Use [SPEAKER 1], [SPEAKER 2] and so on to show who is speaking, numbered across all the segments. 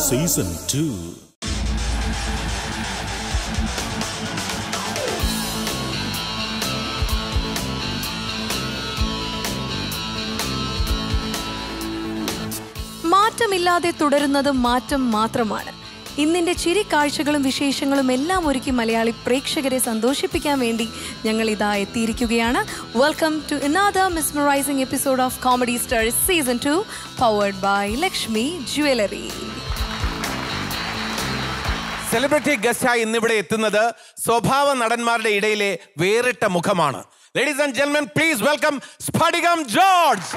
[SPEAKER 1] Season 2.
[SPEAKER 2] മാറ്റമില്ലാതെ തുടരുന്നത് മാറ്റം മാത്രമാണ് ഇന്നിന്റെ ചിരി കാഴ്ചകളും വിശേഷങ്ങളും എല്ലാം ഒരുക്കി മലയാളി പ്രേക്ഷകരെ സന്തോഷിപ്പിക്കാൻ വേണ്ടി ഞങ്ങൾ ഇതാ എത്തിയിരിക്കുകയാണ് welcome to another mesmerising episode of comedy stars season two powered by Lakshmi jewellery
[SPEAKER 3] celebrity ഗസ്റ്റായി ഇന്നിവിടെ എത്തുന്നത് സ്വഭാവ നടന്മാരുടെ ഇടയിലെ വേറിട്ട മുഖമാണ് ലേഡീസ് ആൻഡ് ജെന്മൻ പ്ലീസ് വെൽക്കം സ്ഫടികം ജോർജ്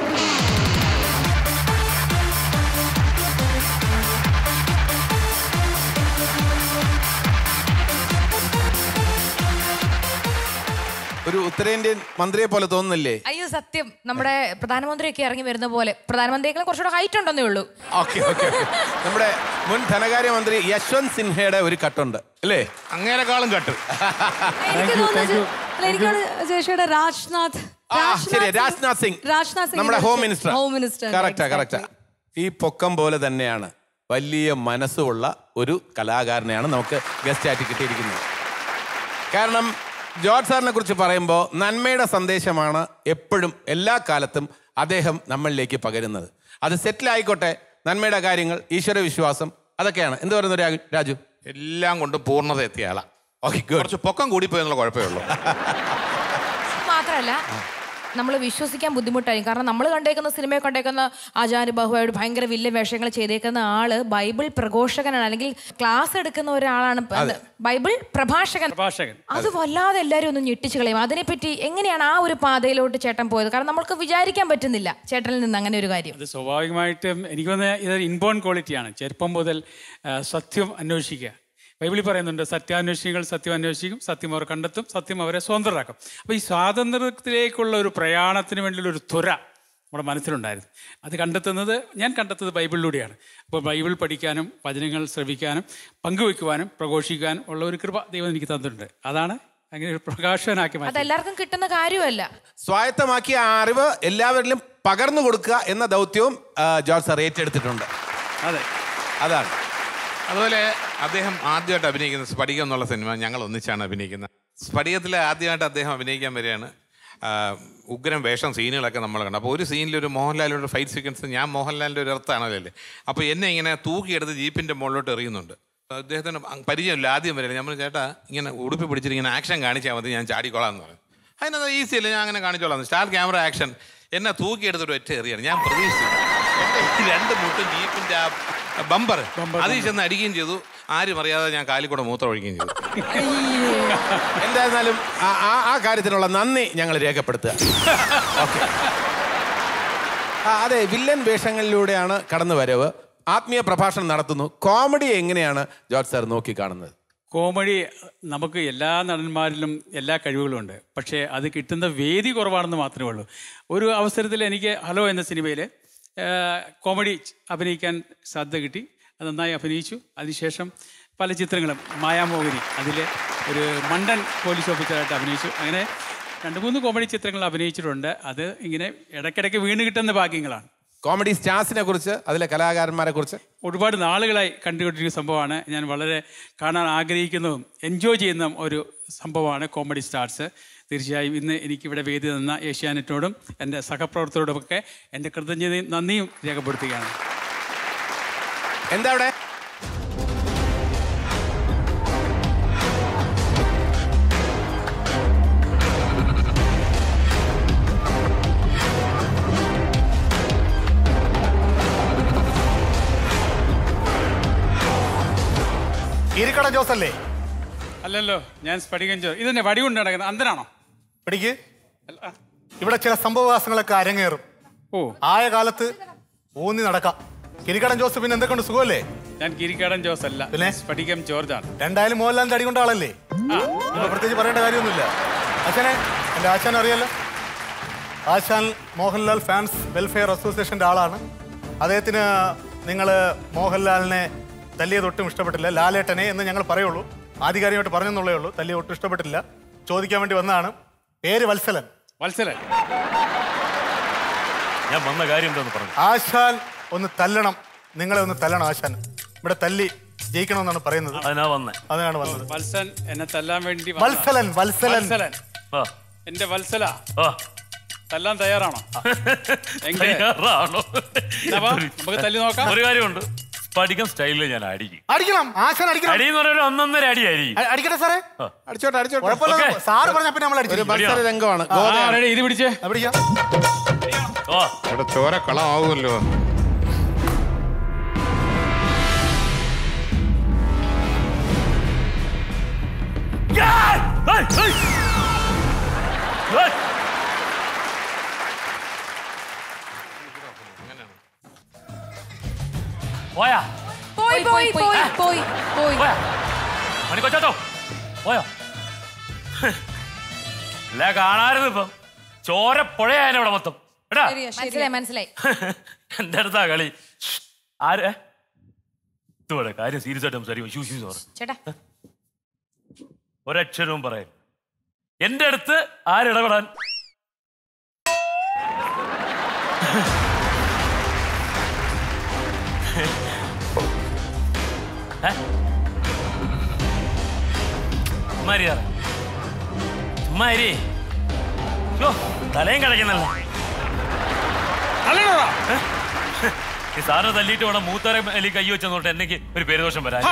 [SPEAKER 3] ഒരു ഉത്തരേന്ത്യൻ മന്ത്രിയെ പോലെ തോന്നുന്നില്ലേ
[SPEAKER 4] അയ്യോ സത്യം നമ്മുടെ പ്രധാനമന്ത്രിയൊക്കെ ഇറങ്ങി വരുന്ന പോലെ പ്രധാനമന്ത്രിയേക്കാൾ കുറച്ചുകൂടെ ഹൈറ്റ് ഉണ്ടെന്നേ ഉള്ളൂ
[SPEAKER 3] ഓക്കെ ഓക്കെ നമ്മുടെ മുൻ ധനകാര്യമന്ത്രി യശ്വന്ത് സിൻഹയുടെ ഒരു കട്ടുണ്ട് അല്ലേ
[SPEAKER 5] അങ്ങേരെക്കാളും കട്ട്
[SPEAKER 2] എനിക്ക് തോന്നുന്നു അല്ല, എനിക്ക് തോന്നുന്നു ജയശ്രീയുടെ രാജ്നാഥ്
[SPEAKER 3] ആ ശരി രാജ്നാഥ് സിംഗ്
[SPEAKER 2] രാജ്നാഥ് സിംഗ്
[SPEAKER 3] നമ്മുടെ ഹോം മിനിസ്റ്റർ
[SPEAKER 2] ഹോം മിനിസ്റ്റർ
[SPEAKER 3] കറക്റ്റാ കറക്റ്റാ ഈ പൊക്കം പോലെ തന്നെയാണ് വലിയ മനസ്സുള്ള ഒരു കലാകാരനെയാണ് നമുക്ക് ഗസ്റ്റ് ആയിട്ട് കിട്ടിയിരിക്കുന്നത് കാരണം ജോർജ് സാറിനെ കുറിച്ച് പറയുമ്പോൾ നന്മയുടെ സന്ദേശമാണ് എപ്പോഴും എല്ലാ കാലത്തും അദ്ദേഹം നമ്മളിലേക്ക് പകരുന്നത് അത് സെറ്റിൽ ആയിക്കോട്ടെ നന്മയുടെ കാര്യങ്ങൾ ഈശ്വര വിശ്വാസം അതൊക്കെയാണ് എന്ത് പറയുന്നു രാ- രാജു
[SPEAKER 5] എല്ലാം കൊണ്ട് പൂർണ്ണത എത്തിയ ആളാ
[SPEAKER 3] ഓക്കെ ഗുഡ്
[SPEAKER 5] കുറച്ച് പൊക്കം കൂടിപ്പോയെന്നുള്ള കുഴപ്പമേ ഉള്ളൂ
[SPEAKER 4] മാത്രമല്ല നമ്മൾ വിശ്വസിക്കാൻ ബുദ്ധിമുട്ടായിരിക്കും കാരണം നമ്മൾ കണ്ടേക്കുന്ന സിനിമയെ കണ്ടേക്കുന്ന ആചാര്യ ബഹുവായിട്ട് ഭയങ്കര വലിയ വേഷങ്ങൾ ചെയ്തേക്കുന്ന ആള് ബൈബിൾ പ്രഘോഷകനാണ് അല്ലെങ്കിൽ ക്ലാസ് എടുക്കുന്ന ഒരാളാണ് പ- ബൈബിൾ പ്രഭാഷകൻ
[SPEAKER 6] പ്രഭാഷകൻ
[SPEAKER 4] അത് വല്ലാതെ എല്ലാവരും ഒന്ന് ഞെട്ടിച്ചു കളയും അതിനെപ്പറ്റി എങ്ങനെയാണ് ആ ഒരു പാതയിലോട്ട് ചേട്ടൻ പോയത് കാരണം നമ്മൾക്ക് വിചാരിക്കാൻ പറ്റുന്നില്ല ചേട്ടനിൽ നിന്ന് അങ്ങനെ ഒരു കാര്യം
[SPEAKER 6] അത് സ്വാഭാവികമായിട്ടും എനിക്ക് തോന്നുന്നത് ഇതൊരു ഇൻബോൺ ക്വാളിറ്റിയാണ് ചെറുപ്പം മുതൽ ആ, സത്യം അന്വേഷിക്കുക ബൈബിളിൽ പറയുന്നുണ്ട് സത്യാന്വേഷികൾ സത്യം അന്വേഷിക്കും സത്യം അവർ കണ്ടെത്തും സത്യം അവരെ സ്വതന്ത്രരാക്കും അപ്പോൾ ഈ സ്വാതന്ത്ര്യത്തിലേക്കുള്ള ഒരു പ്രയാണത്തിന് വേണ്ടിയുള്ള ഒരു ത്വര നമ്മുടെ മനസ്സിലുണ്ടായിരുന്നു അത് കണ്ടെത്തുന്നത് ഞാൻ കണ്ടെത്തുന്നത് ബൈബിളിലൂടെയാണ് അപ്പോൾ ബൈബിൾ പഠിക്കാനും വചനങ്ങൾ ശ്രവിക്കാനും പങ്കുവെക്കുവാനും പ്രഘോഷിക്കാനും ഉള്ള ഒരു കൃപ ദൈവം എനിക്ക് തന്നിട്ടുണ്ട് അതാണ് അങ്ങനെ ഒരു പ്രകാശനാക്കി
[SPEAKER 4] അത്
[SPEAKER 6] മാറ്റി
[SPEAKER 4] എല്ലാവർക്കും കിട്ടുന്ന കാര്യമല്ല
[SPEAKER 3] സ്വായത്തമാക്കിയ ആ അറിവ് എല്ലാവരിലും പകർന്നു കൊടുക്കുക എന്ന ദൗത്യവും ആ, ജോർജ് സാർ ഏറ്റെടുത്തിട്ടുണ്ട്
[SPEAKER 6] അതെ
[SPEAKER 3] അതാണ്
[SPEAKER 5] അതുപോലെ അദ്ദേഹം ആദ്യമായിട്ട് അഭിനയിക്കുന്ന സ്ഫടികം എന്നുള്ള സിനിമ ഞങ്ങൾ ഒന്നിച്ചാണ് അഭിനയിക്കുന്നത് സ്ഫടികത്തിൽ ആദ്യമായിട്ട് അദ്ദേഹം അഭിനയിക്കാൻ വരികയാണ് ആ, ഉഗ്രം വേഷം സീനുകളൊക്കെ നമ്മൾ കണ്ടു അപ്പോൾ ഒരു സീനിൽ ഒരു മോഹൻലാലിൻ്റെ ഫൈറ്റ് സീക്വൻസ് ഞാൻ മോഹൻലാലിൻ്റെ ഒരു എർത്താണല്ലേ അപ്പോൾ എന്നെ ഇങ്ങനെ തൂക്കിയെടുത്ത് ജീപ്പിൻ്റെ മുകളിലോട്ട് എറിയുന്നുണ്ട് അദ്ദേഹത്തിന് അങ് പരിചയമില്ല ആദ്യം വരില്ല നമ്മൾ ചേട്ടാ ഇങ്ങനെ ഉടുപ്പി പിടിച്ചിട്ട് ഇങ്ങനെ ആക്ഷൻ കാണിച്ചാൽ മതി ഞാൻ ചാടിക്കോളാം എന്ന് പറഞ്ഞു അതിനത് ഈസി അല്ലേ ഞാൻ അങ്ങനെ കാണിച്ചോളാം സ്റ്റാർ ക്യാമറ ആക്ഷൻ എന്നെ തൂക്കിയെടുത്തിട്ട് ഒറ്റ എറിയാണ് ഞാൻ പ്രതീക്ഷിച്ചു എൻ്റെ ഈ രണ്ട് മുട്ടും ജീപ്പിൻ്റെ ആ ബമ്പർ അതിൽ ചെന്ന് അടിക്കുകയും ചെയ്തു ആരും അറിയാതെ ഞാൻ കാലിൽ കൂടെ മൂത്രം ഒഴിക്കുകയും ചെയ്തു
[SPEAKER 3] എന്തായിരുന്നാലും ആ- ആ ആ കാര്യത്തിനുള്ള നന്ദി ഞങ്ങൾ രേഖപ്പെടുത്തുക ഓക്കെ ആ അതെ വില്ലൻ വേഷങ്ങളിലൂടെയാണ് കടന്നു വരവ് ആത്മീയ പ്രഭാഷണം നടത്തുന്നു കോമഡി എങ്ങനെയാണ് ജോർജ് സാർ നോക്കി കാണുന്നത്
[SPEAKER 6] കോമഡി നമുക്ക് എല്ലാ നടന്മാരിലും എല്ലാ കഴിവുകളും ഉണ്ട് പക്ഷേ അത് കിട്ടുന്ന വേദി കുറവാണെന്ന് മാത്രമേ ഉള്ളൂ ഒരു അവസരത്തിൽ എനിക്ക് ഹലോ എന്ന സിനിമയിൽ കോമഡി അഭിനയിക്കാൻ സാധ്യത കിട്ടി അത് നന്നായി അഭിനയിച്ചു അതിനുശേഷം പല ചിത്രങ്ങളും മായാമോഹിനി അതിൽ ഒരു മണ്ടൻ പോലീസ് ഓഫീസറായിട്ട് അഭിനയിച്ചു അങ്ങനെ രണ്ട് മൂന്ന് കോമഡി ചിത്രങ്ങൾ അഭിനയിച്ചിട്ടുണ്ട് അത് ഇങ്ങനെ ഇടയ്ക്കിടയ്ക്ക് വീണ് കിട്ടുന്ന ഭാഗ്യങ്ങളാണ്
[SPEAKER 3] കോമഡി സ്റ്റാർസിനെ കുറിച്ച് അതിലെ കലാകാരന്മാരെ കുറിച്ച്
[SPEAKER 6] ഒരുപാട് നാളുകളായി കണ്ടുകൊണ്ടിരിക്കുന്ന സംഭവമാണ് ഞാൻ വളരെ കാണാൻ ആഗ്രഹിക്കുന്നതും എൻജോയ് ചെയ്യുന്ന ഒരു സംഭവമാണ് കോമഡി സ്റ്റാർസ് തീർച്ചയായും ഇന്ന് എനിക്കിവിടെ വേദി തന്ന ഏഷ്യാനെറ്റിനോടും എൻ്റെ സഹപ്രവർത്തകരോടുമൊക്കെ എൻ്റെ കൃതജ്ഞതയും നന്ദിയും രേഖപ്പെടുത്തുകയാണ്
[SPEAKER 3] എന്താ അവിടെ
[SPEAKER 7] ഇരിക്കട ജോസ് അല്ലേ
[SPEAKER 6] അല്ലല്ലോ ഞാൻ സ്ഫടികം ചോ ഇതെന്നെ വടി കൊണ്ട് നടക്കുന്നത് അന്തനാണോ
[SPEAKER 7] പിടിക്ക്
[SPEAKER 6] അല്ല, ആ.
[SPEAKER 7] ഇവിടെ ചില സംഭവവാസങ്ങളൊക്കെ അരങ്ങേറും
[SPEAKER 6] ഓ
[SPEAKER 7] ആയ കാലത്ത് ഊന്നി നടക്കാം കിരിക്കടൻ ജോസ് പിന്നെ എന്തൊക്കെയുണ്ട് സുഖമല്ലേ
[SPEAKER 6] ഞാൻ കിരിക്കാടൻ ജോസ് അല്ല
[SPEAKER 7] പിന്നെ?
[SPEAKER 6] സ്ഫടികം ജോർജാണ്
[SPEAKER 7] രണ്ടായാലും മോഹൻലാലിന്റെ അടി കൊണ്ട ആളല്ലേ
[SPEAKER 6] ആ
[SPEAKER 7] ഇപ്പൊ പ്രത്യേകിച്ച് പറയേണ്ട കാര്യമൊന്നുമില്ല അച്ഛനെ എൻ്റെ ആശാൻ അറിയാലോ ആശാൻ മോഹൻലാൽ ഫാൻസ് വെൽഫെയർ അസോസിയേഷൻ്റെ ആളാണ് അദ്ദേഹത്തിന് നിങ്ങൾ മോഹൻലാലിനെ തല്ലിയത് ഒട്ടും ഇഷ്ടപ്പെട്ടില്ല ലാലേട്ടനെ എന്ന് ഞങ്ങൾ പറയുള്ളൂ ആധികാരികമായിട്ട് പറഞ്ഞെന്നുള്ളേ ഉള്ളൂ തല്ലിയത് ഒട്ടും ഇഷ്ടപ്പെട്ടില്ല ചോദിക്കാൻ വേണ്ടി വന്നതാണ് പേര് വത്സലൻ
[SPEAKER 6] വത്സലൻ
[SPEAKER 1] ഞാൻ വന്ന കാര്യം എന്താന്ന് പറഞ്ഞു
[SPEAKER 7] ആശാൻ ഒന്ന് തല്ലണം നിങ്ങളെ ഒന്ന് തല്ലണം ആശാൻ ഇവിടെ തല്ലി ജയിക്കണമെന്നാണ് പറയുന്നത്
[SPEAKER 1] അതിനാ വന്നേ
[SPEAKER 7] അതിനാണ് വന്നത്
[SPEAKER 6] വത്സൻ എന്നെ തല്ലാൻ വേണ്ടി വന്നതാ.
[SPEAKER 7] വത്സലൻ വത്സലൻ
[SPEAKER 6] വത്സലൻ
[SPEAKER 1] ആ
[SPEAKER 6] എന്റെ വത്സല
[SPEAKER 1] ആ
[SPEAKER 6] തല്ലാൻ തയ്യാറാണോ എങ്കിൽ
[SPEAKER 1] തയ്യാറാണോ
[SPEAKER 6] എന്നാ വാ, നമുക്ക് തല്ലി നോക്കാം
[SPEAKER 1] ഒരു കാര്യമുണ്ട് സ്പടികം സ്റ്റൈലിൽ ഞാൻ അടിക്കും
[SPEAKER 7] അടിക്കണം ആശാൻ അടിക്കണം
[SPEAKER 1] അടി എന്ന് പറഞ്ഞാൽ ഒന്നൊന്നര അടിയായിരിക്കും
[SPEAKER 7] അ- അടിക്കട്ടെ സാറേ
[SPEAKER 3] അടിച്ചോട്ടെ അടിച്ചോട്ടെ
[SPEAKER 7] കുഴപ്പമില്ല
[SPEAKER 1] ഓക്കേ.
[SPEAKER 7] സാറ് പറഞ്ഞ പിന്നെ നമ്മൾ
[SPEAKER 3] ഒരു
[SPEAKER 7] അടിച്ചു
[SPEAKER 3] മത്സര രംഗമാണ്
[SPEAKER 6] ആ
[SPEAKER 3] ഗോതയാണ്.
[SPEAKER 6] റെഡി ഇത് പിടിച്ചേ
[SPEAKER 7] പിടിക്കാം
[SPEAKER 1] ഓ
[SPEAKER 5] ഇവിടെ ചോര കളമാവുമല്ലോ
[SPEAKER 1] ഏയ്! ഏയ്! ഏയ്! ഏയ്! പോയാ
[SPEAKER 2] പോയി പോയി പോയി പോയി പോയി
[SPEAKER 1] പോയാ മണിക്കൊച്ചാട്ടോ പോയോ അല്ല കാണാറുണ്ട് ഇപ്പം ചോര പുഴയായ ഇവിടെ മൊത്തം എടാ
[SPEAKER 2] ശരിയാ ശരിയാ
[SPEAKER 4] മനസ്സിലായി മനസ്സിലായി
[SPEAKER 1] എന്റെ അടുത്താ കളി ആര് ഏ? ഇതുപോലെ കാര്യം സീരിയസ് ആയിട്ട് സംസാരിക്കും ശൂശി എന്ന് പറഞ്ഞു
[SPEAKER 4] ചേട്ടാ
[SPEAKER 1] ഒരക്ഷരവും പറയാൻ എന്റെ അടുത്ത് ആരിടപെടാൻ ഏ? മരിയാ മരി തലയും കിടക്കുന്നല്ല ഈ സാറിന് തല്ലിയിട്ട് വേണം മൂത്തരെ മേലി കൈ വെച്ചെന്നോട്ട് എനിക്ക് ഒരു പേരുദോഷം വരാൻ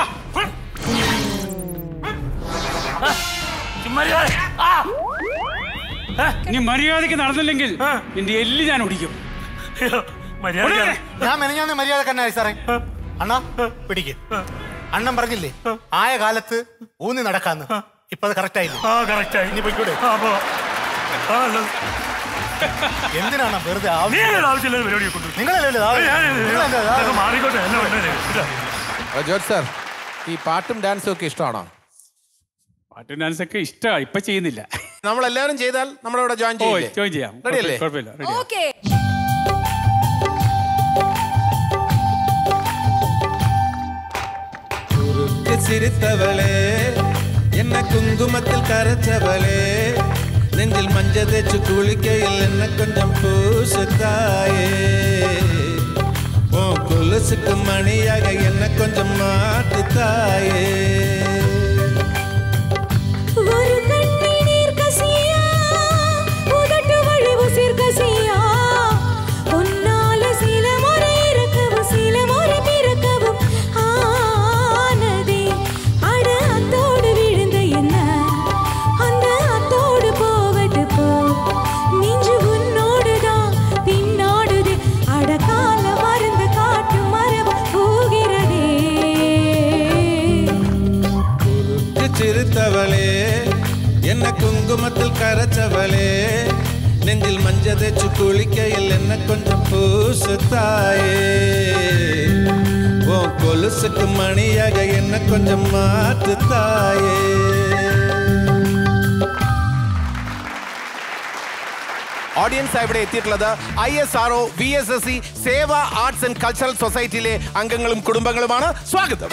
[SPEAKER 1] ആ, ചുമ്മാ ഇരിക്കാതെ. ആ!
[SPEAKER 6] ഇനി മര്യാദയ്ക്ക് നടന്നില്ലെങ്കിൽ നിന്റെ എല്ല് ഞാൻ ഒടിക്കും
[SPEAKER 1] അയ്യോ, മര്യാദയ്ക്ക്
[SPEAKER 7] ഞാൻ മെനഞ്ഞാന്ന് മര്യാദ തന്നെ സാറേ അണ്ണാ പിടിക്ക് അണ്ണൻ പറഞ്ഞില്ലേ ആയ കാലത്ത് ഊന്നി നടക്കാന്ന് ഇപ്പൊ അത് കറക്റ്റ് ആയില്ലേ
[SPEAKER 1] ആ കറക്റ്റായി
[SPEAKER 7] ഇനി പോയിക്കൂടെ
[SPEAKER 1] ആ, പോ. ആ, അല്ല.
[SPEAKER 7] എന്തിനാണ് വെറുതെ
[SPEAKER 1] നീ
[SPEAKER 7] ആവശ്യം
[SPEAKER 1] എന്നോട് ആവശ്യമില്ലാതെ പരിപാടിയെ കൊണ്ടു
[SPEAKER 7] നിങ്ങളല്ലേ നിങ്ങളല്ലേ
[SPEAKER 1] മാറിക്കോട്ടെ എന്നെ വേണ്ടേ ഇതാ.
[SPEAKER 3] അപ്പൊ ജോർജ് സാർ ഈ പാട്ടും ഡാൻസും ഒക്കെ ഇഷ്ടമാണോ
[SPEAKER 6] പാട്ടും ഡാൻസ് ഒക്കെ ഇഷ്ടമാണ് ഇപ്പൊ ചെയ്യുന്നില്ല
[SPEAKER 3] നമ്മളെല്ലാവരും ചെയ്താൽ നമ്മുടെ ഇവിടെ ജോയിൻ
[SPEAKER 6] ഓ
[SPEAKER 3] ചെയ്യില്ലേ
[SPEAKER 6] ജോയിൻ ചെയ്യാം
[SPEAKER 3] Ready അല്ലേ?
[SPEAKER 6] കുഴപ്പമില്ല റെഡി
[SPEAKER 2] ഓക്കെ
[SPEAKER 8] உருக்கு சிரித்தவளே என்ன குங்குமத்தில் கரைச்சவளே நெஞ்சில் மஞ்ச தேச்சு குளிக்கையில் என்ன கொஞ்சம் பூசுத்தாயே ஓ கொலுசுக்கு மணியாக என்ன கொஞ்சம் மாட்டுத்தாயே
[SPEAKER 9] ஒரு கண்ணி நீர் கசியா உதட்டு வழி உசிர் கசியா பொன்னால சில முறை இறக்கவும் சில முறை பிறக்கவும் ஆனதே அட அத்தோடு விழுந்த என்ன அந்த அத்தோடு போவது போ நெஞ்சு உன்னோடுதான் பின்னாடுது அட கால மருந்து காட்டு மரபு போகிறதே
[SPEAKER 8] உருக்கு சிரித்தவளே என்ன குங்குமத்தில் கரைச்சவளே நெஞ்சில் மஞ்ச தேச்சு குளிக்கையில் என்ன கொஞ்சம் பூசுத்தாயே ஓ கொலுசுக்கு மணியாக என்ன கொஞ்சம் மாற்றுத்தாயே
[SPEAKER 3] ഓഡിയൻസ് ഇവിടെ എത്തിയിട്ടുള്ളത് I S R O V S S C Seva arts and cultural സൊസൈറ്റിയിലെ അംഗങ്ങളും കുടുംബങ്ങളുമാണ് സ്വാഗതം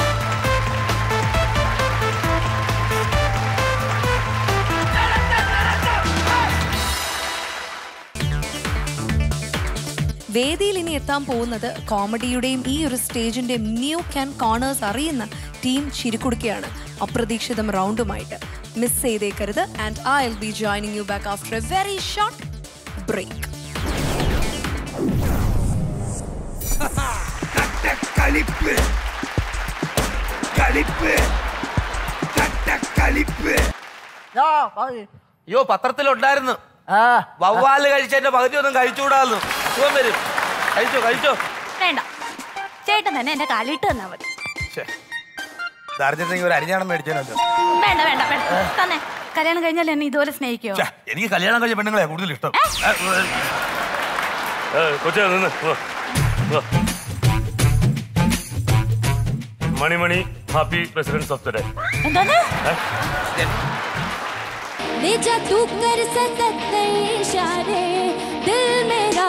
[SPEAKER 2] വേദിയിൽ ഇനി എത്താൻ പോകുന്നത് കോമഡിയുടെയും ഈ ഒരു സ്റ്റേജിന്റെ ന്യൂ ക്യാൻ കോണേഴ്സ് അറിയുന്ന ടീം ചിരിക്കുടുക്കയാണ് അപ്രതീക്ഷിതം റൗണ്ടുമായിട്ട് മിസ് ചെയ്തേക്കരുത് and I will be joining you back after a very short break
[SPEAKER 10] അയ്യോ പത്രത്തിലുണ്ടായിരുന്നു വവ്വാല് കഴിച്ചതിന്റെ പകുതി ഒന്നും കഴിച്ചുകൂടാന്ന് സുഖം വരും കഴിച്ചോ കഴിച്ചോ
[SPEAKER 9] വേണ്ട ചേട്ടൻ തന്നെ എന്റെ കാലിട്ട് തന്നാ മതി
[SPEAKER 10] അർജന്റീന ഒരു അരിഞ്ഞാണം മേടിച്ചോ
[SPEAKER 9] വേണ്ട വേണ്ട വേണ്ട തന്നെ കല്യാണം കഴിഞ്ഞാൽ എന്നെ ഇതുപോലെ സ്നേഹിക്കോ
[SPEAKER 10] എനിക്ക് കല്യാണം കഴിച്ച പെണ്ണുങ്ങളെ കൂടുതൽ ഇഷ്ടം
[SPEAKER 1] ഏ, കൊച്ചേ നിന്ന് വാ. വാ. മണിമണി happy presidents of the day
[SPEAKER 9] എന്താണ് ले जा तू कर सकते इशारे दिल मेरा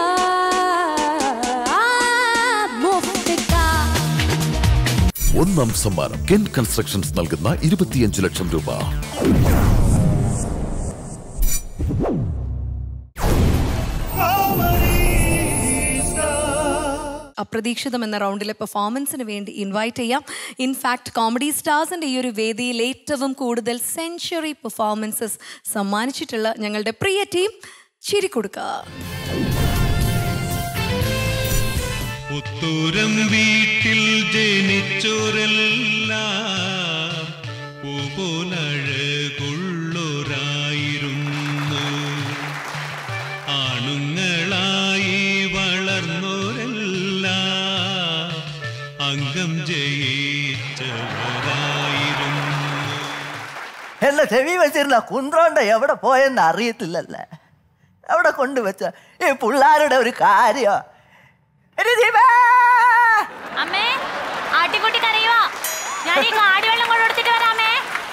[SPEAKER 9] मुफ्त का
[SPEAKER 11] ഒന്നാം സമ്മാനം കെൻ കൺസ്ട്രക്ഷൻസ് നൽകുന്ന ഇരുപത്തിയഞ്ച് ലക്ഷം രൂപ
[SPEAKER 2] അപ്രതീക്ഷിതം എന്ന റൗണ്ടിലെ പെർഫോമൻസിന് വേണ്ടി ഇൻവൈറ്റ് ചെയ്യാം ഇൻഫാക്ട് കോമഡി സ്റ്റാർസിൻ്റെ ഈ ഒരു വേദിയിൽ ഏറ്റവും കൂടുതൽ സെഞ്ചുറി പെർഫോമൻസസ് സമ്മാനിച്ചിട്ടുള്ള ഞങ്ങളുടെ പ്രിയ ടീം ചിരിക്കൊടുക്കുക
[SPEAKER 8] പുത്തൂരം വീട്ടിൽ ജനിച്ചോരെല്ലാം പൂപോലഴകുള്ളോരായിരുന്നു ആണുങ്ങളായി വളർന്നോരെല്ലാം അംഗം ജയിച്ചവരായിരുന്നു
[SPEAKER 12] എന്നെ ചെവി വെച്ചിരുന്ന കുന്ത്രോണ്ട എവിടെ പോയെന്ന് അറിയത്തില്ലല്ലേ എവിടെ കൊണ്ടുവച്ച ഈ പിള്ളാരുടെ ഒരു കാര്യം എടി ദീപേ!
[SPEAKER 13] അമ്മേ ആട്ടിക്കുട്ടി കരയുവാ ഞാൻ ഈ കാടി വെള്ളം കൊണ്ടെടുത്തിട്ട് വരാമേ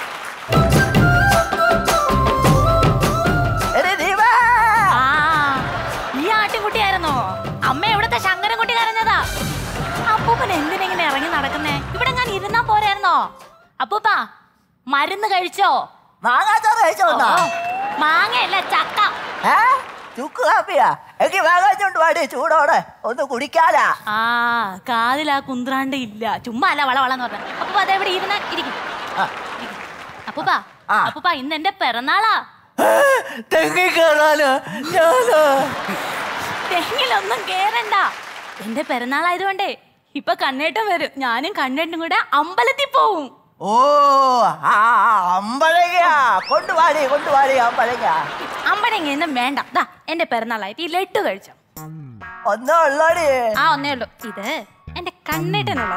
[SPEAKER 12] എടി ദീപേ!
[SPEAKER 13] ആ ഈ ആട്ടിൻകുട്ടിയായിരുന്നോ അമ്മ എവിടുത്തെ ശങ്കരൻകുട്ടി കരഞ്ഞതാ അപ്പൂപ്പൻ എന്തിനെങ്ങനെ ഇറങ്ങി നടക്കുന്നേ ഇവിടെ ഞാൻ ഇരുന്നാ പോരായിരുന്നോ അപ്പൂപ്പ മരുന്ന് കഴിച്ചോ
[SPEAKER 12] മാങ്ങാച്ചാറ് കഴിച്ചോ എന്നാ?
[SPEAKER 13] ഓ, മാങ്ങയല്ല ചക്ക
[SPEAKER 12] ഏ? ചുക്ക് കാപ്പിയാ എനിക്ക് വേഗം പാടി ചൂടോടെ ഒന്ന് കുടിക്കാലാ
[SPEAKER 13] ആ കാതിൽ ആ കുന്ത്രാണ്ട് ഇല്ല ചുമ്മാ അല്ല വള വളന്ന് പറഞ്ഞ അപ്പൂപ്പ അതെവിടെ ഇരുന്ന ഇരിക്കും അപ്പൂപ്പ അപ്പൂപ്പ ഇന്ന് എന്റെ പിറന്നാളാ
[SPEAKER 12] തെങ്ങി കയറാനോ ഞാനോ
[SPEAKER 13] തെങ്ങിലൊന്നും കേറണ്ട എന്റെ പിറന്നാളായതുകൊണ്ടേ ഇപ്പൊ കണ്ണേട്ടം വരും ഞാനും കണ്ണേട്ടും കൂടെ അമ്പലത്തിൽ പോവും
[SPEAKER 12] ഓ ആ അമ്പഴങ്ങ കൊണ്ടുപാടി കൊണ്ടുപാടി അമ്പഴങ്ങ
[SPEAKER 13] അമ്പഴങ്ങ ഒന്നും വേണ്ട ദാ എന്റെ പിറന്നാളായിട്ട് ഈ ലഡു കഴിച്ചോ
[SPEAKER 12] ഒന്നേ ഉള്ളോടി
[SPEAKER 13] ആ ഒന്നേ ഉള്ളൂ ഇത് എന്റെ കണ്ണേട്ടനുള്ളതാ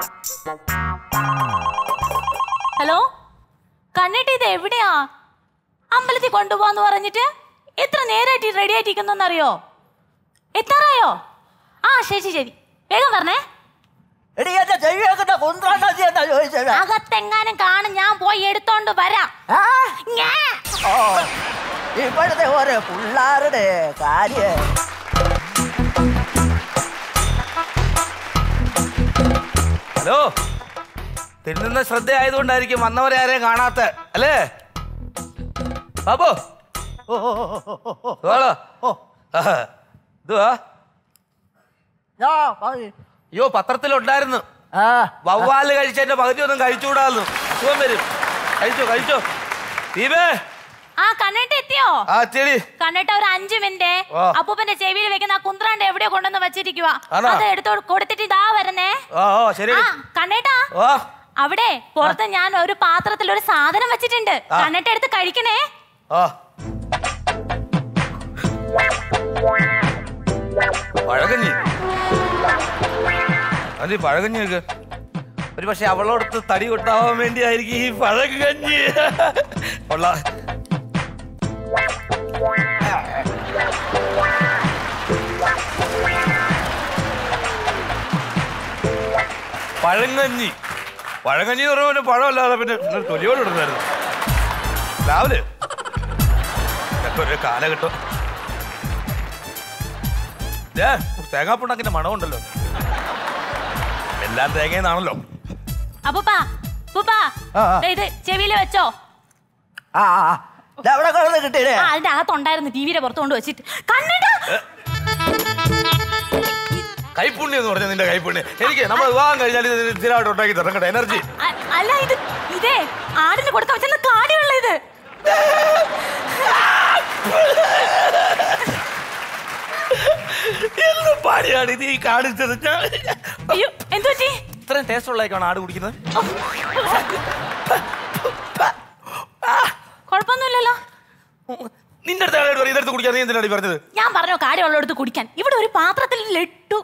[SPEAKER 13] ഹലോ കണ്ണേട്ട ഇത് എവിടെയാ അമ്പലത്തിൽ കൊണ്ടുപോവാന്ന് പറഞ്ഞിട്ട് എത്ര നേരമായിട്ട് റെഡി ആയിട്ടിരിക്കുന്നറിയോ എത്താറായോ ആ ശരി ശരി വേഗം പറഞ്ഞേ
[SPEAKER 12] എടി എന്റെ ചെവി വെക്കുന്ന കുന്ത്രോണ്ട എന്നാ ചോദിച്ചത്
[SPEAKER 13] അകത്തെങ്ങാനും കാണും ഞാൻ പോയി എടുത്തോണ്ട് വരാം
[SPEAKER 12] ആ?
[SPEAKER 13] ഞാ.
[SPEAKER 12] ഓ ഇപ്പോഴത്തെ ഓരോ പിള്ളാരുടെ കാര്യം
[SPEAKER 10] ഹലോ തിന്നുന്ന ശ്രദ്ധ ആയതുകൊണ്ടായിരിക്കും വന്നവരെ ആരെയും കാണാത്ത അല്ലേ ബാബു സുഖാണോ? ആഹാ. ഇതുവാ അയ്യോ പത്രത്തിലുണ്ടായിരുന്നു വവ്വാല് കഴിച്ചതിന്റെ പകുതി ഒന്നും കഴിച്ചുകൂടാന്ന് അസുഖം വരും കഴിച്ചോ കഴിച്ചോ ദീപേ
[SPEAKER 13] ആ കണ്ണേട്ട എത്തിയോ
[SPEAKER 10] ആ ചെടി
[SPEAKER 13] കണ്ണേട്ട ഒരു അഞ്ചു മിനിറ്റ്
[SPEAKER 10] ആ.
[SPEAKER 13] അപ്പൂപ്പന്റെ ചെവിയിൽ വെക്കുന്ന ആ കുന്ത്രാണ്ട് എവിടെയോ കൊണ്ടുവന്ന് വെച്ചിരിക്കുക
[SPEAKER 10] ആണോ?
[SPEAKER 13] അത് എടുത്തോ കൊടുത്തിട്ട് ഇതാ വരുന്നേ
[SPEAKER 10] ഓ ഓ ശരി
[SPEAKER 13] ആ കണ്ണേട്ടാ
[SPEAKER 10] ഓ
[SPEAKER 13] അവിടെ പുറത്ത് ഞാൻ ഒരു പാത്രത്തിൽ ഒരു സാധനം വെച്ചിട്ടുണ്ട്
[SPEAKER 10] ആ.
[SPEAKER 13] കണ്ണേട്ട എടുത്ത് കഴിക്കണേ
[SPEAKER 10] ആ പഴകഞ്ഞി അതെ പഴകഞ്ഞിയൊക്കെ ഒരു പക്ഷെ അവളോടത്ത് തടി കൊട്ടാവാൻ വേണ്ടിയായിരിക്കും ഈ പഴകഞ്ഞി കൊള്ള പഴങ്കഞ്ഞി പഴങ്കഞ്ഞി എന്ന് പറയുമ്പോൾ പിന്നെ പഴമല്ലാതെ പിന്നെ നിങ്ങൾ തൊലിയോട് ഇടുന്നായിരുന്നു രാവിലെ ഇതൊക്കെ ഒരു കാലഘട്ടം ദേ, തേങ്ങാപ്പുണ്ടാക്കിന്റെ മണമുണ്ടല്ലോ എല്ലാം തേങ്ങയെന്നാണല്ലോ
[SPEAKER 13] അപ്പൂപ്പാ പൂപ്പാ
[SPEAKER 12] ആ, ആ.
[SPEAKER 13] ദേ ഇത് ചെവിയില് വെച്ചോ
[SPEAKER 12] ആ ആ, ആ. ദേ അവിടെ കിടന്ന് കിട്ടിയില്ലേ
[SPEAKER 13] ആ അതിന്റെ അകത്തുണ്ടായിരുന്നു ടിവിയുടെ പുറത്ത് കൊണ്ട് വെച്ചിട്ട് കണ്ണേട്ടാ
[SPEAKER 10] കൈപ്പുണ്യം എന്ന് പറഞ്ഞാൽ നിന്റെ കൈപ്പുണ്യം എനിക്ക് നമ്മൾ വിവാഹം കഴിഞ്ഞാൽ ഇത് സ്ഥിരമായിട്ട് ഉണ്ടാക്കി തരണം കേട്ടോ എനർജി
[SPEAKER 13] അ- അല്ല ഇത് ഇതേ ആടിന് കൊടുക്കാൻ വെച്ചാൽ കാടിയുള്ള ഇത്
[SPEAKER 10] എന്ത് പാടിയാണ് ഇത് ഈ കാണിച്ചത്
[SPEAKER 13] അയ്യോ എന്തു പറ്റി
[SPEAKER 10] ഇത്രയും ടേസ്റ്റ് ഉള്ളതൊക്കെയാണ് ആട് കുടിക്കുന്നത്
[SPEAKER 13] കുഴപ്പമൊന്നുമില്ലല്ലോ
[SPEAKER 10] നിന്റെ അടുത്ത് ആരോട് പറയും ഇതെടുത്ത് കുടിക്കാൻ നീ എന്തിനാണ് ഈ പറഞ്ഞത്
[SPEAKER 13] ഞാൻ പറഞ്ഞു കാര്യമുള്ളടുത്ത് കുടിക്കാൻ ഇവിടെ ഒരു പാത്രത്തിൽ ലഡു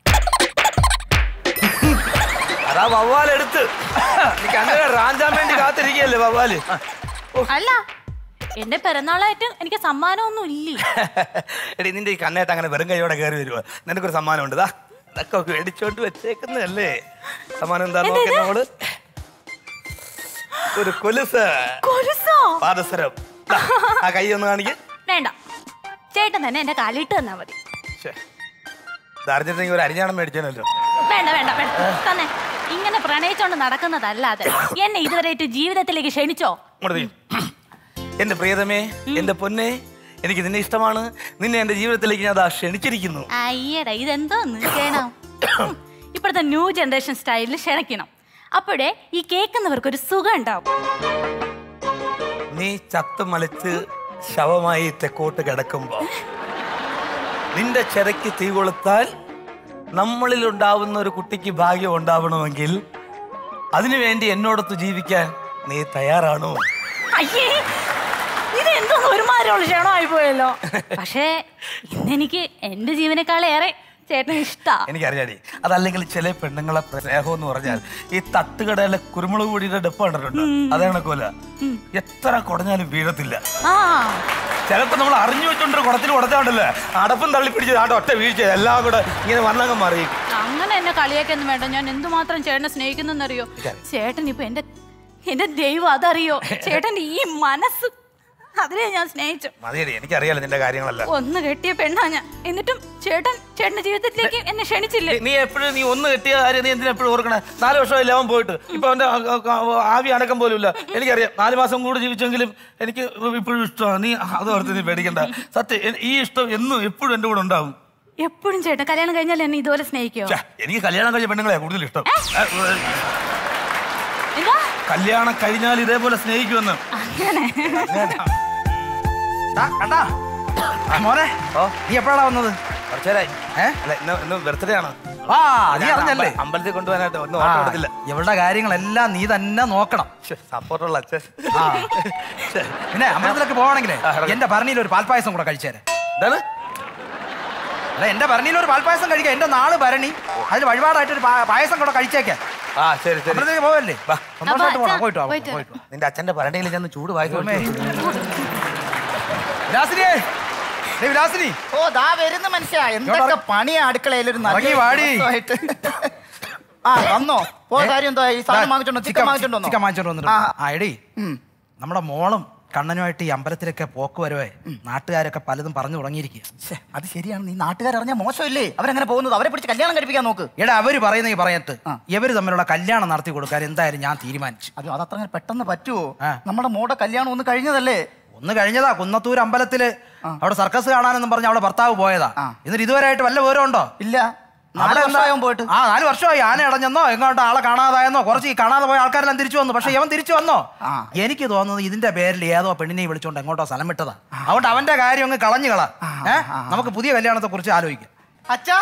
[SPEAKER 10] അതാ വവ്വാൽ എടുത്ത് എനിക്ക് അങ്ങനെ റാഞ്ചാൻ വേണ്ടി കാത്തിരിക്കുകയല്ലേ വവ്വാല്
[SPEAKER 13] അല്ല എന്റെ പിറന്നാളായിട്ട് എനിക്ക് സമ്മാനമൊന്നും ഇല്ലേ
[SPEAKER 10] എടി നിന്റെ ഈ കണ്ണേട്ട് അങ്ങനെ വെറും കൈയോടെ കയറി വരുവാ നിനക്കൊരു സമ്മാനം ഉണ്ട് ദാ ഇതൊക്കെ മേടിച്ചോണ്ട് വെച്ചേക്കുന്നതല്ലേ സമ്മാനം എന്താ
[SPEAKER 13] എന്ത് ഇത്?
[SPEAKER 10] നോക്കുന്നോള് ഒരു കൊലുസ്
[SPEAKER 13] കൊലുസോ
[SPEAKER 10] പാദസരം ദാ, ആ കൈ ഒന്ന് കാണിക്ക്
[SPEAKER 13] വേണ്ട ചേട്ടൻ തന്നെ എന്റെ കാലിട്ട് തന്നാ മതി
[SPEAKER 10] ദാർജനെങ്കിൽ ഒരു അരിഞ്ഞാണം മേടിച്ചേനല്ലോ
[SPEAKER 13] വേണ്ട വേണ്ട വേണ്ട തന്നെ ഇങ്ങനെ പ്രണയിച്ചോണ്ട് നടക്കുന്നതല്ലാതെ എന്നെ ഇതുവരെയായിട്ട് ജീവിതത്തിലേക്ക് ക്ഷണിച്ചോ
[SPEAKER 10] ഇങ്ങോട്ട് നീ. എന്റെ പ്രിയതമേ എന്റെ പൊന്നെ എനിക്ക് നിന്നെ ഇഷ്ടമാണ് നിന്നെ എന്റെ ജീവിതത്തിലേക്ക് ഞാൻ ദാ ക്ഷണിച്ചിരിക്കുന്നു
[SPEAKER 13] അയ്യടാ ഇതെന്തോന്ന് ചെയ്യണം ഇപ്പോഴത്തെ ന്യൂ ജനറേഷൻ സ്റ്റൈലിൽ ക്ഷണിക്കണം അപ്പോഴേ ഈ കേൾക്കുന്നവർക്ക് ഒരു സുഖം ഉണ്ടാവും
[SPEAKER 10] നീ ചത്ത് മലിച്ച് ശവമായി തെക്കോട്ട് കിടക്കുമ്പോ നിന്റെ ചിറയ്ക്ക് തീ കൊളുത്താൽ നമ്മളിൽ ഉണ്ടാവുന്ന ഒരു കുട്ടിക്ക് ഭാഗ്യം ഉണ്ടാവണമെങ്കിൽ അതിനുവേണ്ടി എന്നോടൊത്ത് ജീവിക്കാൻ നീ തയ്യാറാണോ
[SPEAKER 13] അയ്യേ ഇത് എന്തോന്ന് ഒരുമാതിരിയുള്ള ക്ഷണമായി പോയല്ലോ പക്ഷേ ഇന്നെനിക്ക് എന്റെ ജീവനേക്കാളേറെ ചേട്ടന് ഇഷ്ടാ
[SPEAKER 10] എനിക്കറിയാടി അതല്ലെങ്കിൽ ചില പെണ്ണുങ്ങളെ സ്നേഹം എന്ന് പറഞ്ഞാൽ ഈ തട്ടുകടയിലെ കുരുമുളക് പൊടിയുടെ ഡെപ്പ കണ്ടിട്ടുണ്ട് അതാണ് കൊല എത്ര കുടഞ്ഞാലും വീഴത്തില്ല
[SPEAKER 13] ആ
[SPEAKER 10] ചിലപ്പോ നമ്മൾ അറിഞ്ഞു വെച്ചോണ്ട് കുടത്തിൽ കൊടുത്തോണ്ടല്ലേ അടപ്പും തള്ളി പിടിച്ച് ആടെ ഒറ്റ വീഴ്ച എല്ലാം കൂടെ ഇങ്ങനെ വന്നങ്ങ് മറിയും
[SPEAKER 13] അങ്ങനെ എന്നെ കളിയാക്കൊന്നും വേണ്ട ഞാൻ എന്തുമാത്രം ചേട്ടനെ സ്നേഹിക്കുന്നെന്നറിയോ ചേട്ടൻ ഇപ്പൊ എന്റെ എന്റെ ദൈവം അതറിയോ ചേട്ടന്റെ ഈ മനസ്സ് അതിനെ ഞാൻ സ്നേഹിച്ചു
[SPEAKER 10] മതിയടി എനിക്കറിയാലോ നിന്റെ കാര്യങ്ങളെല്ലാം
[SPEAKER 13] ഒന്ന് കെട്ടിയ പെണ്ണാ ഞാൻ എന്നിട്ടും ചേട്ടൻ ചേട്ടന്റെ ജീവിതത്തിലേക്ക് എന്നെ ക്ഷണിച്ചില്ലേ
[SPEAKER 10] നീ എപ്പോഴും നീ ഒന്ന് കെട്ടിയ കാര്യം നീ എന്തിനാ എപ്പോഴും ഓർക്കണേ നാല് വർഷമായില്ല അവൻ പോയിട്ട് ഇപ്പൊ അവന്റെ ആ- ആ- ആ- ആവി അടക്കം പോലും ഇല്ല എനിക്കറിയാം നാല് മാസം കൂടെ ജീവിച്ചെങ്കിലും എനിക്ക് ഇപ്പോഴും ഇഷ്ടമാണ് നീ അത് ഓർത്ത് നീ പേടിക്കണ്ട സത്യം എ- ഈ ഇഷ്ടം എന്നും എപ്പോഴും എന്റെ കൂടെ ഉണ്ടാവും
[SPEAKER 13] എപ്പോഴും ചേട്ടൻ കല്യാണം കഴിഞ്ഞാൽ എന്നെ ഇതുപോലെ സ്നേഹിക്കോ
[SPEAKER 10] ഛെ, എനിക്ക് കല്യാണം കഴിഞ്ഞ പെണ്ണുങ്ങളെ കൂടുതൽ ഇഷ്ടം ഏ, ഏ,
[SPEAKER 13] എന്താ
[SPEAKER 10] കല്യാണം കഴിഞ്ഞാൽ ഇതേപോലെ സ്നേഹിക്കുമെന്ന്
[SPEAKER 13] അങ്ങനെ
[SPEAKER 14] കണ്ടാ മോനെ നീ എപ്പോഴാണ് വന്നത്
[SPEAKER 10] കുറച്ചേരായി അല്ല ഇന്ന് ഇന്ന് ബർത്ത്ഡേ ആണ്
[SPEAKER 14] ആ നീ അറിഞ്ഞല്ലേ
[SPEAKER 10] അമ്പലത്തിൽ കൊണ്ടുപോകാനായിട്ട് ഒന്നും
[SPEAKER 14] ആ,
[SPEAKER 10] ഓർമ്മ എടുത്തില്ല
[SPEAKER 14] ഇവളുടെ കാര്യങ്ങളെല്ലാം നീ തന്നെ നോക്കണം
[SPEAKER 10] സപ്പോർട്ടുള്ള അച്ഛൻ
[SPEAKER 14] ആ. പിന്നെ അമ്പലത്തിലൊക്കെ പോവാണെങ്കിലേ എന്റെ ഭരണിയിൽ ഒരു പാൽപ്പായസം കൂടെ കഴിച്ചേരെ
[SPEAKER 10] എന്താണ്
[SPEAKER 14] അല്ല എന്റെ ഭരണിയിൽ ഒരു പാൽപ്പായസം കഴിക്കാം എന്റെ നാള് ഭരണി അതിൽ വഴിപാടായിട്ട് ഒരു പാ- പായസം കൂടെ കഴിച്ചേക്കാം
[SPEAKER 10] ആ ശരി ശരി
[SPEAKER 14] അമ്പലത്തിലേക്ക് പോവല്ലേ സന്തോഷമായിട്ട് പോണം പോയിട്ട് വാ,
[SPEAKER 13] പോയിട്ട്
[SPEAKER 14] പോയിട്ട് വാ.
[SPEAKER 10] നിന്റെ അച്ഛന്റെ ഭരണിയിൽ ചെന്ന് ചൂട് വായിച്ചു
[SPEAKER 14] വിലാസിനിയേ ദേ വിലാസിനി
[SPEAKER 15] ഓ ദാ വരുന്ന മനുഷ്യ എന്തൊക്കെ പണിയാ അടുക്കളയിൽ ഒരു നല്ല
[SPEAKER 14] ഇറങ്ങി വാടി.
[SPEAKER 15] ദിവസമായിട്ട്. ആ വന്നോ പോ കാര്യം എന്താ ഈ സാധനം വാങ്ങിച്ചോണ്ടോ ചിക്കൻ വാങ്ങിച്ചോണ്ടോ
[SPEAKER 14] ചിക്കൻ വാങ്ങിച്ചോണ്ട് വന്നിട്ടുണ്ട് ആ എടി നമ്മുടെ മോളും കണ്ണനുമായിട്ട് ഈ അമ്പലത്തിലൊക്കെ പോക്ക് വരുവേ നാട്ടുകാരൊക്കെ പലതും പറഞ്ഞു തുടങ്ങിയിരിക്കുക
[SPEAKER 15] അത് ശരിയാണ് നീ നാട്ടുകാരറിഞ്ഞാൽ മോശമില്ലേ അവരെങ്ങനെ പോകുന്നത് അവരെ പിടിച്ച് കല്യാണം കഴിപ്പിക്കാൻ നോക്ക്
[SPEAKER 14] എടാ അവര് പറയുന്ന ഈ പറയത്ത് ഇവര് തമ്മിലുള്ള കല്യാണം നടത്തി കൊടുക്കാൻ എന്തായാലും ഞാൻ തീരുമാനിച്ചു
[SPEAKER 15] അത് അതത്ര അങ്ങനെ പെട്ടെന്ന് പറ്റുമോ നമ്മുടെ മോടെ കല്യാണം ഒന്ന് കഴിഞ്ഞതല്ലേ
[SPEAKER 14] ഒന്ന് കഴിഞ്ഞതാ കുന്നത്തൂർ അമ്പലത്തില് അവിടെ സർക്കസ് കാണാനെന്നും പറഞ്ഞ് അവിടെ ഭർത്താവ് പോയതാ എന്നിട്ട് ഇതുവരെയായിട്ട് വല്ല വിവരം ഉണ്ടോ
[SPEAKER 15] ഇല്ല
[SPEAKER 14] അവിടെ
[SPEAKER 15] നാല്
[SPEAKER 14] എന്താ-
[SPEAKER 15] വർഷമായോ പോയിട്ട്
[SPEAKER 14] ആ നാല് വർഷമായി ആന അടഞ്ഞെന്നോ എങ്ങോട്ടോ ആളെ കാണാതായെന്നോ കുറച്ച് ഈ കാണാതെ പോയ ആൾക്കാരെല്ലാം തിരിച്ചു വന്നു പക്ഷെ ഇവൻ തിരിച്ചു വന്നോ എനിക്ക് തോന്നുന്നത് ഇതിന്റെ പേരിൽ ഏതോ പെണ്ണിനെ വിളിച്ചോണ്ട് എങ്ങോട്ടോ സ്ഥലം വിട്ടതാ അതുകൊണ്ട് അവന്റെ കാര്യം അങ്ങ് കളഞ്ഞു കള ഏ നമുക്ക് പുതിയ കല്യാണത്തെ കുറിച്ച് ആലോചിക്കാം
[SPEAKER 15] അച്ഛാ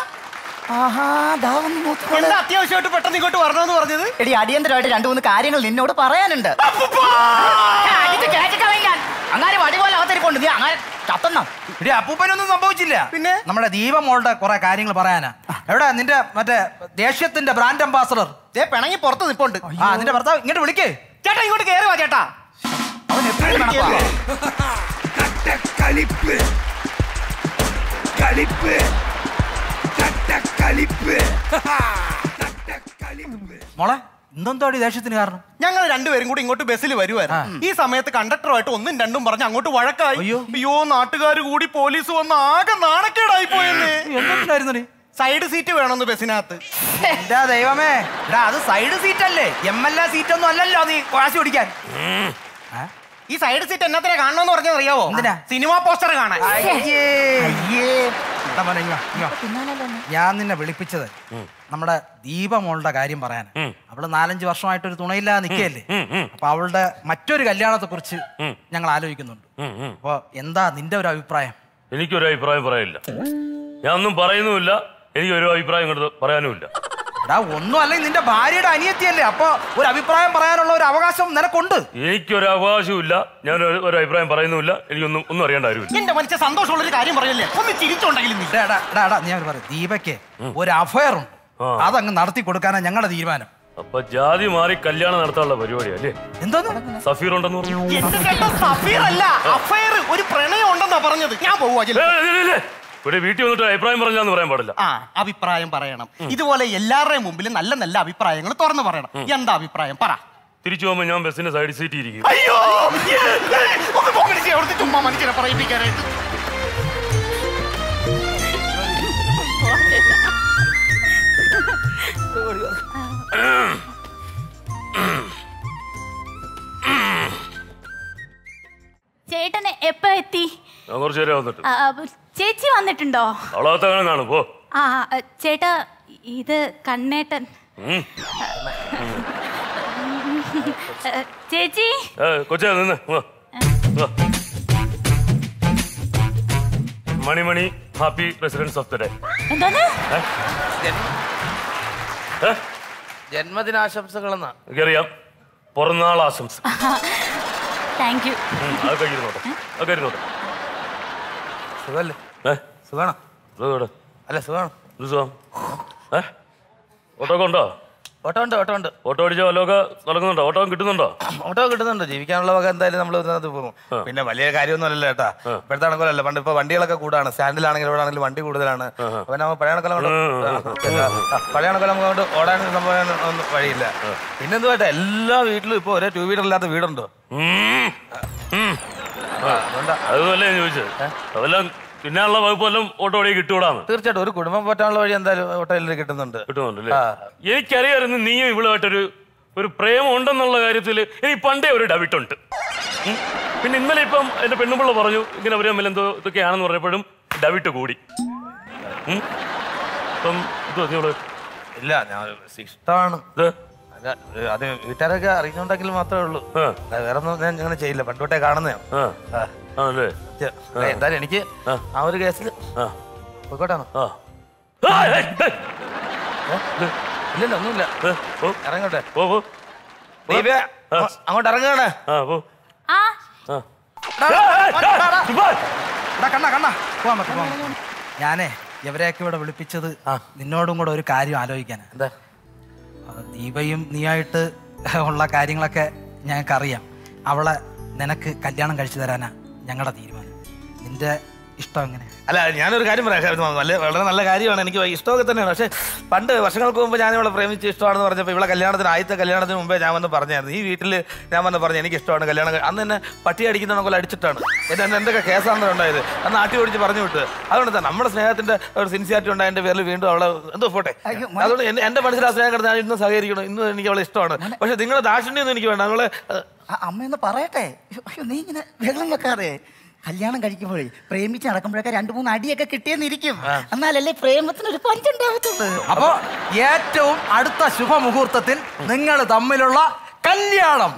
[SPEAKER 15] എന്താ അത്യാവശ്യമായിട്ട് പെട്ടെന്ന് ഇങ്ങോട്ട് വരണമെന്ന് പറഞ്ഞത് എടി അടിയന്തരമായിട്ട് രണ്ടു മൂന്ന് കാര്യങ്ങൾ നിന്നോട് പറയാനുണ്ട് അടിച്ച് കേറ്റിക്കളയാൻ. അങ്ങനെ വടി പോലെ അവതരിപ്പുണ്ട് നീ അങ്ങനെ ചത്തന്ന
[SPEAKER 14] ഇടി അപ്പൂപ്പനൊന്നും സംഭവിച്ചില്ല പിന്നെ നമ്മുടെ ദീപമോളുടെ കുറെ കാര്യങ്ങൾ പറയാനാ എവിടെ നിന്റെ മറ്റേ ദേശത്തിന്റെ ബ്രാൻഡ് അംബാസഡർ
[SPEAKER 15] പിണങ്ങി പുറത്ത് നിപ്പുണ്ട്
[SPEAKER 14] ആ നിന്റെ ഭർത്താവ് ഇങ്ങോട്ട് വിളിക്കേ
[SPEAKER 15] ചേട്ടാ ഇങ്ങോട്ട് കയറി വാ ചേട്ടാ അവൻ എപ്പോഴും
[SPEAKER 16] കളിപ്പ് കളിപ്പ് കളിപ്പ്
[SPEAKER 14] മോളെ എന്തെന്തോടി ദേഷ്യത്തിന് കാരണം
[SPEAKER 17] ഞങ്ങൾ രണ്ടുപേരും കൂടി ഇങ്ങോട്ട് ബസ്സിൽ വരുമായിരുന്നു ഈ സമയത്ത് കണ്ടക്ടറുമായിട്ട് ഒന്നും രണ്ടും പറഞ്ഞ് അങ്ങോട്ട് വഴക്കായി അയ്യോ നാട്ടുകാർ കൂടി പോലീസ് വന്ന് ആകെ നാണക്കേടായി പോയെന്ന് സൈഡ് സീറ്റ് വേണമെന്ന് ബസ്സിനകത്ത്
[SPEAKER 14] എന്റെ ദൈവമേ എടാ അത് സൈഡ് സീറ്റ് അല്ലേ എം എൽ എ സീറ്റ് ഒന്നും അല്ലല്ലോ നീ വാശി പിടിക്കാൻ
[SPEAKER 17] ഈ സൈഡ് സീറ്റ് എന്നത്തിനെ കാണണമെന്ന് പറഞ്ഞത് അറിയാവോ
[SPEAKER 14] എന്തിനാ?
[SPEAKER 17] സിനിമാ പോസ്റ്റർ കാണാൻ
[SPEAKER 14] അയ്യേ. എടാ മോനെ, ഇങ്ങ് വാ, ഇങ്ങ് വാ. ഞാൻ നിന്നെ വിളിപ്പിച്ചത് നമ്മുടെ ദീപമോളുടെ കാര്യം പറയാൻ അവള് നാലഞ്ച് വർഷമായിട്ട് ഒരു തുണയില്ലാതെ നിൽക്കല്ലേ അപ്പൊ അവളുടെ മറ്റൊരു കല്യാണത്തെ കുറിച്ച് ഞങ്ങൾ ആലോചിക്കുന്നുണ്ട് അപ്പൊ എന്താ നിന്റെ ഒരു അഭിപ്രായം
[SPEAKER 1] എനിക്കൊരു അഭിപ്രായം പറയാനില്ല ഞാൻ ഒന്നും പറയുന്നുമില്ല എനിക്ക് ഒരു അഭിപ്രായം ഇങ്ങോട്ട് പറയാനുമില്ല
[SPEAKER 14] എടാ ഒന്നും അല്ലെങ്കിൽ നിന്റെ ഭാര്യയുടെ അനിയത്തിയല്ലേ അപ്പൊ ഒരു അഭിപ്രായം പറയാനുള്ള ഒരു അവകാശം നിനക്കുണ്ട്
[SPEAKER 1] എനിക്കൊരു അവകാശമില്ല ഞാൻ ഒരു- ഒരു അഭിപ്രായം പറയുന്നുമില്ല എനിക്കൊന്നും ഒന്നും അറിയേണ്ട കാര്യമില്ല
[SPEAKER 17] എന്റെ മനസ്സിൽ സന്തോഷമുള്ള ഒരു കാര്യം പറയല്ലേ ഒന്ന് ചിരിച്ചുണ്ടെങ്കിലും നീ.
[SPEAKER 14] എടാ, എടാ, എടാ, എടാ, ഞാൻ പറയും ദീപയ്ക്ക് ഒരു അഫയർ ഉണ്ട് അതങ്ങ് നടത്തി കൊടുക്കാനാണ് ഞങ്ങളുടെ തീരുമാനം
[SPEAKER 1] അപ്പൊ ജാതി മാറി കല്യാണം നടത്താനുള്ള പരിപാടിയാ അല്ലേ
[SPEAKER 14] എന്തോന്ന്
[SPEAKER 1] സഫീർ ഉണ്ടെന്ന് പറഞ്ഞു
[SPEAKER 17] എന്റെ ചേട്ടാ സഫീർ അല്ല അഫയർ ഒരു പ്രണയം ഉണ്ടെന്നാ പറഞ്ഞത് ഞാൻ പോവാ
[SPEAKER 1] ഏ, ഇല്ല, ഇല്ല, ഇല്ല. ഇവിടെ വീട്ടിൽ വന്നിട്ട് അഭിപ്രായം പറഞ്ഞാന്ന് പറയാൻ പാടില്ല
[SPEAKER 17] ആ അഭിപ്രായം പറയണം ഇതുപോലെ എല്ലാവരുടെയും മുമ്പിൽ നല്ല നല്ല അഭിപ്രായങ്ങൾ തുറന്നു പറയണം എന്താ അഭിപ്രായം പറ
[SPEAKER 1] തിരിച്ചു പോകുമ്പോൾ ഞാൻ ബസ്സിന്റെ സൈഡ് സീറ്റ് ഇരിക്കും
[SPEAKER 17] അയ്യോ ഒന്ന് പൊക്കടിച്ച് അവിടുത്തെ ചുമ്മാ മനുഷ്യനെ പറയിപ്പിക്കാനായിട്ട്
[SPEAKER 13] ചേട്ടന് എപ്പോ എത്തി
[SPEAKER 1] ഞാൻ കുറച്ചു നേരം വന്നിട്ട്
[SPEAKER 13] ആ, ആ, ചേച്ചി വന്നിട്ടുണ്ടോ
[SPEAKER 1] അവളകത്തങ്ങനെ കാണും പോ
[SPEAKER 13] ആ ആ, ചേട്ടാ ഇത് കണ്ണേട്ടൻ
[SPEAKER 1] ഉം.
[SPEAKER 13] ചേച്ചി
[SPEAKER 1] ഏ, കൊച്ചേ നിന്ന് വാ. വാ. മണിമണി happy residence of the day
[SPEAKER 13] എന്താണ്
[SPEAKER 10] ജന്മദിനാശംസകളെന്നാ
[SPEAKER 1] എനിക്കറിയാം പിറന്നാൾ ആശംസ
[SPEAKER 13] താങ്ക് യു
[SPEAKER 1] ഉം, അതൊക്കെ ഇരുന്നോട്ടെ അതൊക്കെ ഇരുന്നോട്ടെ
[SPEAKER 10] സുഖല്ലേ
[SPEAKER 1] ഏ
[SPEAKER 10] സുഖാണോ
[SPEAKER 1] സുഖം
[SPEAKER 10] അല്ല സുഖാണോ
[SPEAKER 1] ഇത് സുഖം ഏ ഓട്ടോ ഒക്കെ ഉണ്ടോ
[SPEAKER 10] ഓട്ടോ ഉണ്ട് ഓട്ടോ ഉണ്ട്
[SPEAKER 1] ഓട്ടോ അടിച്ച വല്ലതൊക്കെ നടക്കുന്നുണ്ടോ ഓട്ടോ കിട്ടുന്നുണ്ടോ
[SPEAKER 10] ഓട്ടോ കിട്ടുന്നുണ്ട് ജീവിക്കാനുള്ള വക എന്തായാലും നമ്മൾ ഇതിനകത്ത് പോകും പിന്നെ വലിയ കാര്യമൊന്നും അല്ലല്ലോ ഏട്ടാ ഇപ്പോഴത്തെ കണക്കല്ല പണ്ട് ഇപ്പൊ വണ്ടികളൊക്കെ കൂടാണ് സ്റ്റാൻഡിലാണെങ്കിലും ഇവിടെ ആണെങ്കിലും വണ്ടി കൂടുതലാണ് അപ്പൊ നമ്മൾ പഴയ കണക്കെല്ലാം കൊണ്ട് ആ, പഴയ കണക്കെല്ലാം കൊണ്ട് ഓടാൻ സംഭവം ഒന്നും വഴിയില്ല പിന്നെന്തുവാ ഏട്ടാ എല്ലാ വീട്ടിലും ഇപ്പൊ ഒരേ ടൂ വീലർ ഇല്ലാത്ത വീടുണ്ടോ
[SPEAKER 1] ഉം. ഉം. ആ, അതുമല്ലേ ഞാൻ ചോദിച്ചത് അതെല്ലാം പിന്നെയുള്ള വകുപ്പെല്ലാം ഓട്ടോ വഴി കിട്ടൂടാന്ന്
[SPEAKER 10] തീർച്ചയായിട്ടും ഒരു കുടുംബം പറ്റാനുള്ള വഴി എന്തായാലും ഓട്ടോയിൽ കിട്ടുന്നുണ്ട്
[SPEAKER 1] കിട്ടുന്നുണ്ടല്ലേ എനിക്കറിയാമായിരുന്നു നീയും ഒരു ഒരു പ്രേമം ഉണ്ടെന്നുള്ള കാര്യത്തിൽ എനിക്ക് പണ്ടേ ഒരു ഡൗട്ട് ഉണ്ട് ഉം. പിന്നെ ഇന്നലെ ഇപ്പം എന്റെ പെണ്ണുപിള്ള പറഞ്ഞു ഇങ്ങനെ അവര് തമ്മിൽ എന്തോ ഇതൊക്കെയാണെന്ന് പറഞ്ഞപ്പോഴും ഡൗട്ട് കൂടി ഉം. അപ്പം ഇത് പറഞ്ഞോളൂ
[SPEAKER 10] ഇല്ല ഞാൻ ഇഷ്ടമാണ് അല്ല, അത് വീട്ടുകാരൊക്കെ അറിഞ്ഞുണ്ടെങ്കിൽ മാത്രമേ ഉള്ളൂ അല്ലാതെ വേറെ ഒന്നും ഞാൻ അങ്ങനെ ചെയ്യില്ല പണ്ടോട്ടേ കാണുന്നതാണ്
[SPEAKER 1] ആണല്ലേ
[SPEAKER 10] എന്തായാലും എനിക്ക് ആ ഒരു കേസിൽ പോയിക്കോട്ടാണ് ഇല്ലല്ലോ ഒന്നുമില്ല ഇറങ്ങോട്ടെ ദീപേ, അങ്ങോ- അങ്ങോട്ട് ഇറങ്ങണേ
[SPEAKER 13] ആ
[SPEAKER 14] കണ്ണ കണ്ണ പോവാൻ പറ്റും പോവാൻ പറ്റും. ഞാനേ ഇവരെയൊക്കെ ഇവിടെ വിളിപ്പിച്ചത് നിന്നോടും കൂടെ ഒരു കാര്യം ആലോചിക്കാനാ
[SPEAKER 10] എന്താ
[SPEAKER 14] ദീപയും നീയായിട്ട് ഉള്ള കാര്യങ്ങളൊക്കെ ഞങ്ങൾക്കറിയാം അവളെ നിനക്ക് കല്യാണം കഴിച്ചു തരാനാ ഞങ്ങളുടെ തീരുമാനം നിന്റെ ഇഷ്ടം എങ്ങനെ
[SPEAKER 10] അല്ല ഞാനൊരു കാര്യം പറയാം നല്ല വളരെ നല്ല കാര്യമാണ് എനിക്ക് ഇഷ്ടമൊക്കെ തന്നെയാണ് പക്ഷേ പണ്ട് വർഷങ്ങൾക്ക് മുമ്പ് ഞാൻ ഇവളെ പ്രേമിച്ച് ഇഷ്ടമാണെന്ന് പറഞ്ഞപ്പോൾ ഇവളെ കല്യാണത്തിന് ആദ്യത്തെ കല്യാണത്തിന് മുമ്പേ ഞാൻ വന്ന് പറഞ്ഞായിരുന്നു ഈ വീട്ടിൽ ഞാൻ വന്ന് പറഞ്ഞു എനിക്ക് ഇഷ്ടമാണ് കല്യാണം കഴി-" അന്ന് തന്നെ പട്ടി അടിക്കുന്ന പോലെ അടിച്ചിട്ടാണ് എന്നെ അന്ന് എന്തൊക്കെ കേസാണ് ഉണ്ടായത് അന്ന് ആട്ടി ഓടിച്ച് പറഞ്ഞു വിട്ട് അതുകൊണ്ട് തന്നെ നമ്മുടെ സ്നേഹത്തിന്റെ ഒരു സിൻസിയാരിറ്റി ഉണ്ടായതിന്റെ പേരിൽ വീണ്ടും അവളെ എന്തോ പോട്ടെ അതുകൊണ്ട് എന്റെ- എന്റെ മനസ്സിൽ ആ സ്നേഹം കിടന്ന് ഞാൻ ഇന്ന് സഹകരിക്കണം ഇന്ന് എനിക്ക് അവളെ ഇഷ്ടമാണ് പക്ഷെ നിങ്ങളുടെ ദാക്ഷിണ്യൊന്നും എനിക്ക് വേണ്ട അവളെ
[SPEAKER 15] അമ്മയൊന്ന് പറയട്ടെ അയ്യോ നീ ഇങ്ങനെ വെള്ളം വെക്കാറേ കല്യാണം കഴിക്കുമ്പോഴേ പ്രേമിച്ച് നടക്കുമ്പോഴൊക്കെ രണ്ടു മൂന്ന് അടിയൊക്കെ കിട്ടിയെന്നിരിക്കും എന്നാലല്ലേ പ്രേമത്തിന് ഒരു പഞ്ചുണ്ടാവത്തുള്ളൂ
[SPEAKER 14] അപ്പോ ഏറ്റവും അടുത്ത ശുഭമുഹൂർത്തത്തിൽ നിങ്ങൾ തമ്മിലുള്ള കല്യാണം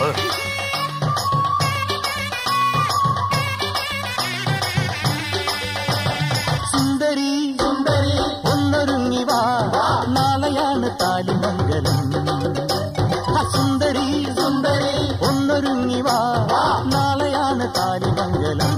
[SPEAKER 16] സുന്ദരി സുന്ദരി ഒന്നൊരുങ്ങി വാ നാളെയാണ് താലിമംഗലം ആ, സുന്ദരി സുന്ദരി ഒന്നൊരുങ്ങി വാ നാളെയാണ് താലിമംഗലം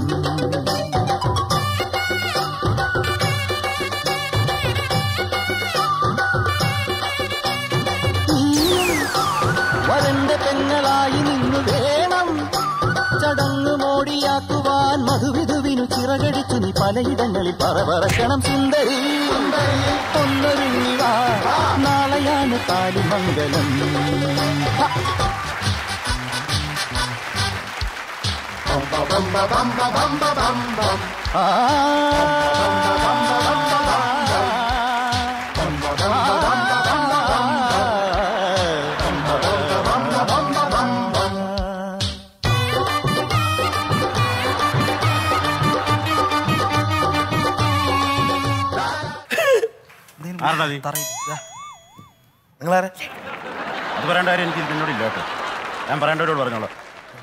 [SPEAKER 16] നീയും വരന്റെ പെങ്ങളായി നിന്നു വേണം ചടങ്ങ് മോടിയാക്കുവാൻ മധുവിധുവിനു ചിറകടിച്ചു നീ പലയിടങ്ങളിൽ പറവറക്കണം സുന്ദരി ഒന്നൊരുങ്ങി വാ നാളെയാണ് താലിമംഗലം ഹ! ആ
[SPEAKER 18] ആരടാ നീ?
[SPEAKER 10] നിങ്ങളാരെ
[SPEAKER 18] അത് പറയേണ്ട കാര്യം എനിക്ക് നിന്നോട് ഇല്ല കേട്ടോ ഞാൻ പറയേണ്ടവരോട് പറഞ്ഞോളാം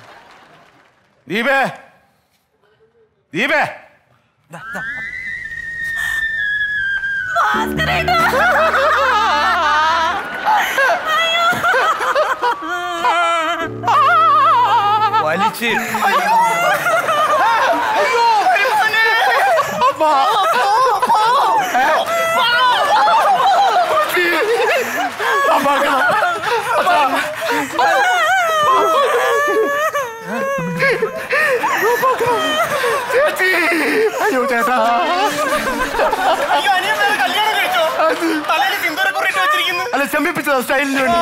[SPEAKER 18] ദീപേ ദീപേ
[SPEAKER 10] വലിച്ച്
[SPEAKER 16] അയ്യോ ചേട്ടാ
[SPEAKER 17] അയ്യോ അനിയൻ വേറെ കല്യാണം കഴിച്ചോ തലയിൽ സിന്ദൂരക്കുറിയിട്ട് വെച്ചിരിക്കുന്നു
[SPEAKER 18] അല്ല ചമ്പിപ്പിച്ചതാ സ്റ്റൈലിന് വേണ്ടി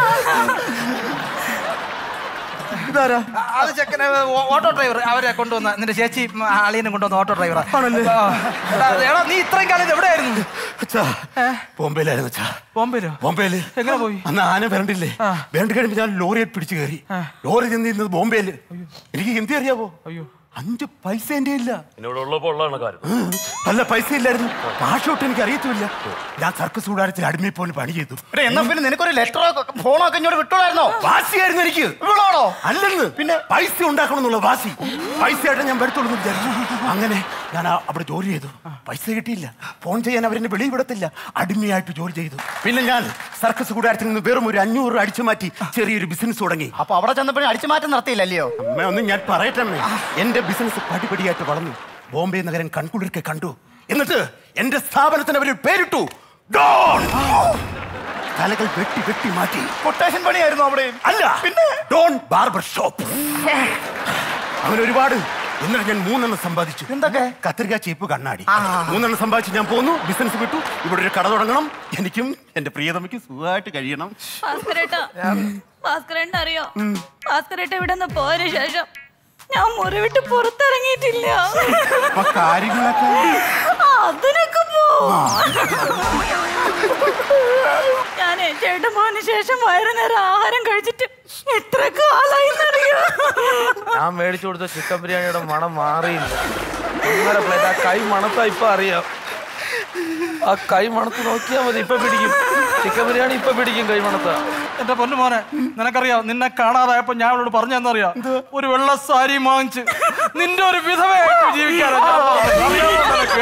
[SPEAKER 14] ഇതാരാ അത് ചെക്കനെ ഓ- ഓട്ടോ ഡ്രൈവർ അവരെ കൊണ്ടുവന്ന നിന്റെ ചേച്ചി ഉം, അളിയനെ കൊണ്ടുവന്ന ഓട്ടോ ഡ്രൈവറാ ആ. എടാ, എടാ നീ ഇത്രയും കാലം ഇത് എവിടെയായിരുന്നു
[SPEAKER 18] ബോംബെയിലായിരുന്നു അച്ഛാ
[SPEAKER 14] ബോംബെയിലോ
[SPEAKER 18] ബോംബെയില്
[SPEAKER 14] എങ്ങനെ പോയി
[SPEAKER 18] അന്ന് ആന വരണ്ടില്ലേ വരണ്ട് കഴിയുമ്പോൾ ഞാൻ ലോറിയെ പിടിച്ചു കയറി ലോറി ചെന്ന് ഇരുന്നത് ബോംബെയില് എനിക്ക് ഹിന്ദി അറിയാവോ
[SPEAKER 14] അയ്യോ
[SPEAKER 18] അഞ്ച് പൈസ എന്റെ ഇല്ല
[SPEAKER 1] എന്നോട് ഉള്ളപ്പോ ഉള്ളതാണ് കാര്യം
[SPEAKER 18] അല്ല പൈസ ഇല്ലായിരുന്നു ഭാഷോട്ട് എനിക്ക് അറിയത്തുമില്ല ഞാൻ സർക്കസ് കൂടാരത്തിൽ അടിമയിൽ പോയി പണി ചെയ്തു
[SPEAKER 15] എടാ, എന്നാ പിന്നെ നിനക്കൊരു ലെറ്ററോ ഫോണോ ഒക്കെ ഇങ്ങോട്ട് വിട്ടോളായിരുന്നോ
[SPEAKER 18] വാശിയായിരുന്നു എനിക്ക്
[SPEAKER 15] ഇവളോടോ
[SPEAKER 18] അല്ലെന്ന് പിന്നെ പൈസ ഉണ്ടാക്കണം എന്നുള്ള വാശി പൈസ ആയിട്ട് ഞാൻ വരുത്തുള്ളൂ എന്ന് വിചാരിച്ചു അങ്ങനെ ഞാൻ ആ- അവിടെ ജോലി ചെയ്തു പൈസ കിട്ടിയില്ല ഫോൺ ചെയ്യാൻ അവരെന്നെ വെളിയിൽ വിടത്തില്ല അടിമയായിട്ട് ജോലി ചെയ്തു പിന്നെ ഞാൻ സർക്കസ് കൂടാരത്തിൽ നിന്ന് വെറും ഒരു അഞ്ഞൂറ് രൂപ അടിച്ചു മാറ്റി ചെറിയൊരു ബിസിനസ് തുടങ്ങി
[SPEAKER 15] അപ്പൊ അവിടെ ചെന്നപ്പോഴും അടിച്ചു മാറ്റം നടത്തിയില്ലല്ലയോ
[SPEAKER 18] അമ്മ ഒന്ന് ഞാൻ പറയട്ടെ അമ്മേ. എന്റെ ബിസിനസ് പടിപടിയായിട്ട് വളർന്നു ബോംബെ നഗരം കൺകുളിർക്കെ കണ്ടു എന്നിട്ട് എന്റെ സ്ഥാപനത്തിന് അവർ പേരിട്ടു ഡോൺ തലകൾ വെട്ടി വെട്ടി മാറ്റി
[SPEAKER 15] കൊട്ടേഷൻ പണിയായിരുന്നു അവിടെ
[SPEAKER 18] അല്ല പിന്നെ ഡോൺ ബാർബർ ഷോപ്പ് അങ്ങനെ ഒരുപാട് എന്നിട്ട് ഞാൻ മൂന്നെണ്ണം സമ്പാദിച്ചു
[SPEAKER 15] എന്തൊക്കെ
[SPEAKER 18] കത്രിക ചീപ്പ് കണ്ണാടി മൂന്നെണ്ണം സമ്പാദിച്ച് ഞാൻ പോന്നു ബിസിനസ് വിട്ടു ഇവിടെ ഒരു കട തുടങ്ങണം എനിക്കും എന്റെ പ്രിയതമയ്ക്കും സുഖമായിട്ട് കഴിയണം
[SPEAKER 13] ഭാസ്കരേട്ടാ ഭാസ്കരേട്ട അറിയോ ഭാസ്കരേട്ട ഇവിടെ നിന്ന് പോയതിനു ശേഷം ഞാൻ മുറിവിട്ട് പുറത്തിറങ്ങിയിട്ടില്ല
[SPEAKER 18] അപ്പൊ കാര്യങ്ങളൊക്കെ
[SPEAKER 13] അതിനൊക്കെ പോ ഞാനേ ചേട്ടൻ പോയതിനു ശേഷം വയറു നേരം ആഹാരം കഴിച്ചിട്ട് എത്ര കാലായി അറിയോ
[SPEAKER 10] ഞാൻ മേടിച്ചു കൊടുത്ത ചിക്കൻ ബിരിയാണിയുടെ മണം മാറിയില്ല ഒന്നര പ്ലേറ്റ് ആ കൈ മണത്താ ഇപ്പൊ അറിയാം ആ കൈ മണത്ത് നോക്കിയാ മതി ഇപ്പൊ പിടിക്കും ചിക്കൻ ബിരിയാണി ഇപ്പൊ പിടിക്കും കൈ മണത്താ
[SPEAKER 17] എന്റെ പൊന്നു മോനെ നിനക്കറിയാം നിന്നെ കാണാതായപ്പോ ഞാൻ അവളോട് പറഞ്ഞു തന്നറിയാം ഒരു വെള്ള സാരി വാങ്ങിച്ച് നിന്റെ ഒരു വിധവയായിട്ട് ജീവിക്കാനാ ഞാൻ പറഞ്ഞത്. അറിയാമോ നിനക്ക്?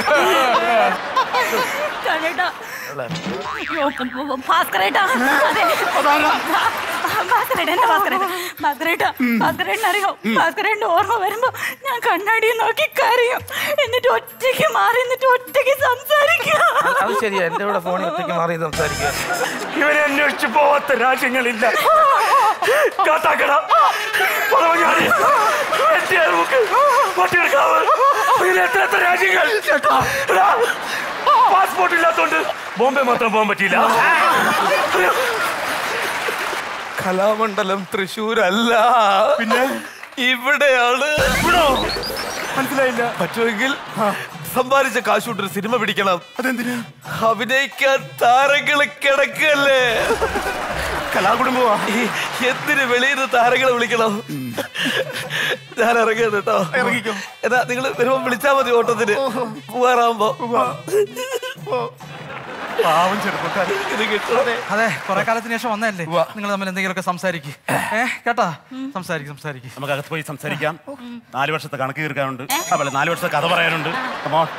[SPEAKER 13] ചേട്ടാ അയ്യോ, ഭാസ്കരേട്ടാ അതെ ഭാസ്കരേട്ട എന്റെ ഭാസ്കരേട്ട ഭാസ്കരേട്ട ഭാസ്കരേട്ടൻ അറിയോ ഭാസ്കരേട്ടന്റെ ഓർമ്മ വരുമ്പോ ഞാൻ കണ്ണാടി നോക്കി കരയും എന്നിട്ട് ഒറ്റയ്ക്ക് മാറി എന്നിട്ട് ഒറ്റയ്ക്ക് സംസാരിക്കും
[SPEAKER 10] അത് ശരിയാ എന്റെ ഇവിടെ ഫോണിൽ ഒറ്റയ്ക്ക് മാറി സംസാരിക്കുക
[SPEAKER 1] ഇവനെ അന്വേഷിച്ച് പോവാത്ത രാജ്യങ്ങളില്ല കാട്ടാക്കട പടവങ്ങാടി വെട്ടിയാർമുക്ക് പട്ടിയെടുക്കാവ് അങ്ങനെ എത്ര എത്ര രാജ്യങ്ങൾ എടാ, പാസ്പോർട്ട് ഇല്ലാത്തോണ്ട് ബോംബെ മാത്രം പോകാൻ പറ്റിയില്ല
[SPEAKER 10] കലാമണ്ഡലം തൃശ്ശൂരല്ല പിന്നെ ഇവിടെയാണ് മനസ്സിലായില്ല പറ്റുമെങ്കിൽ സമ്പാദിച്ച കാശുകൊണ്ടൊരു സിനിമ പിടിക്കണം
[SPEAKER 18] അതെന്തിനാ
[SPEAKER 10] അഭിനയിക്കാൻ താരങ്ങള് കിടക്കല്ലേ
[SPEAKER 18] കലാകുടുംബമാ
[SPEAKER 10] എന്തിന് വെളിയിൽ നിന്ന് താരങ്ങളെ വിളിക്കണം ഞാൻ ഇറങ്ങുന്നു കേട്ടോ
[SPEAKER 18] ഇറങ്ങിക്കോ.
[SPEAKER 10] എന്നാ നിങ്ങൾ വരുമ്പോ വിളിച്ചാ മതി ഓട്ടത്തിന് പോവാറാവുമ്പോ
[SPEAKER 18] പാവം ചെറുപ്പക്കാരൻ
[SPEAKER 10] ഇത് കിട്ടും
[SPEAKER 17] അതെ കുറെ കാലത്തിന് ശേഷം വന്നതല്ലേ നിങ്ങൾ തമ്മിൽ എന്തെങ്കിലുമൊക്കെ സംസാരിക്കും ഏ കേട്ടാ സംസാരിക്കും സംസാരിക്കും
[SPEAKER 18] നമുക്ക് അകത്ത് പോയി സംസാരിക്കാം നാല് വർഷത്തെ കണക്ക് തീർക്കാനുണ്ട് അതുപോലെ നാല് വർഷത്തെ കഥ പറയാനുണ്ട് Come on.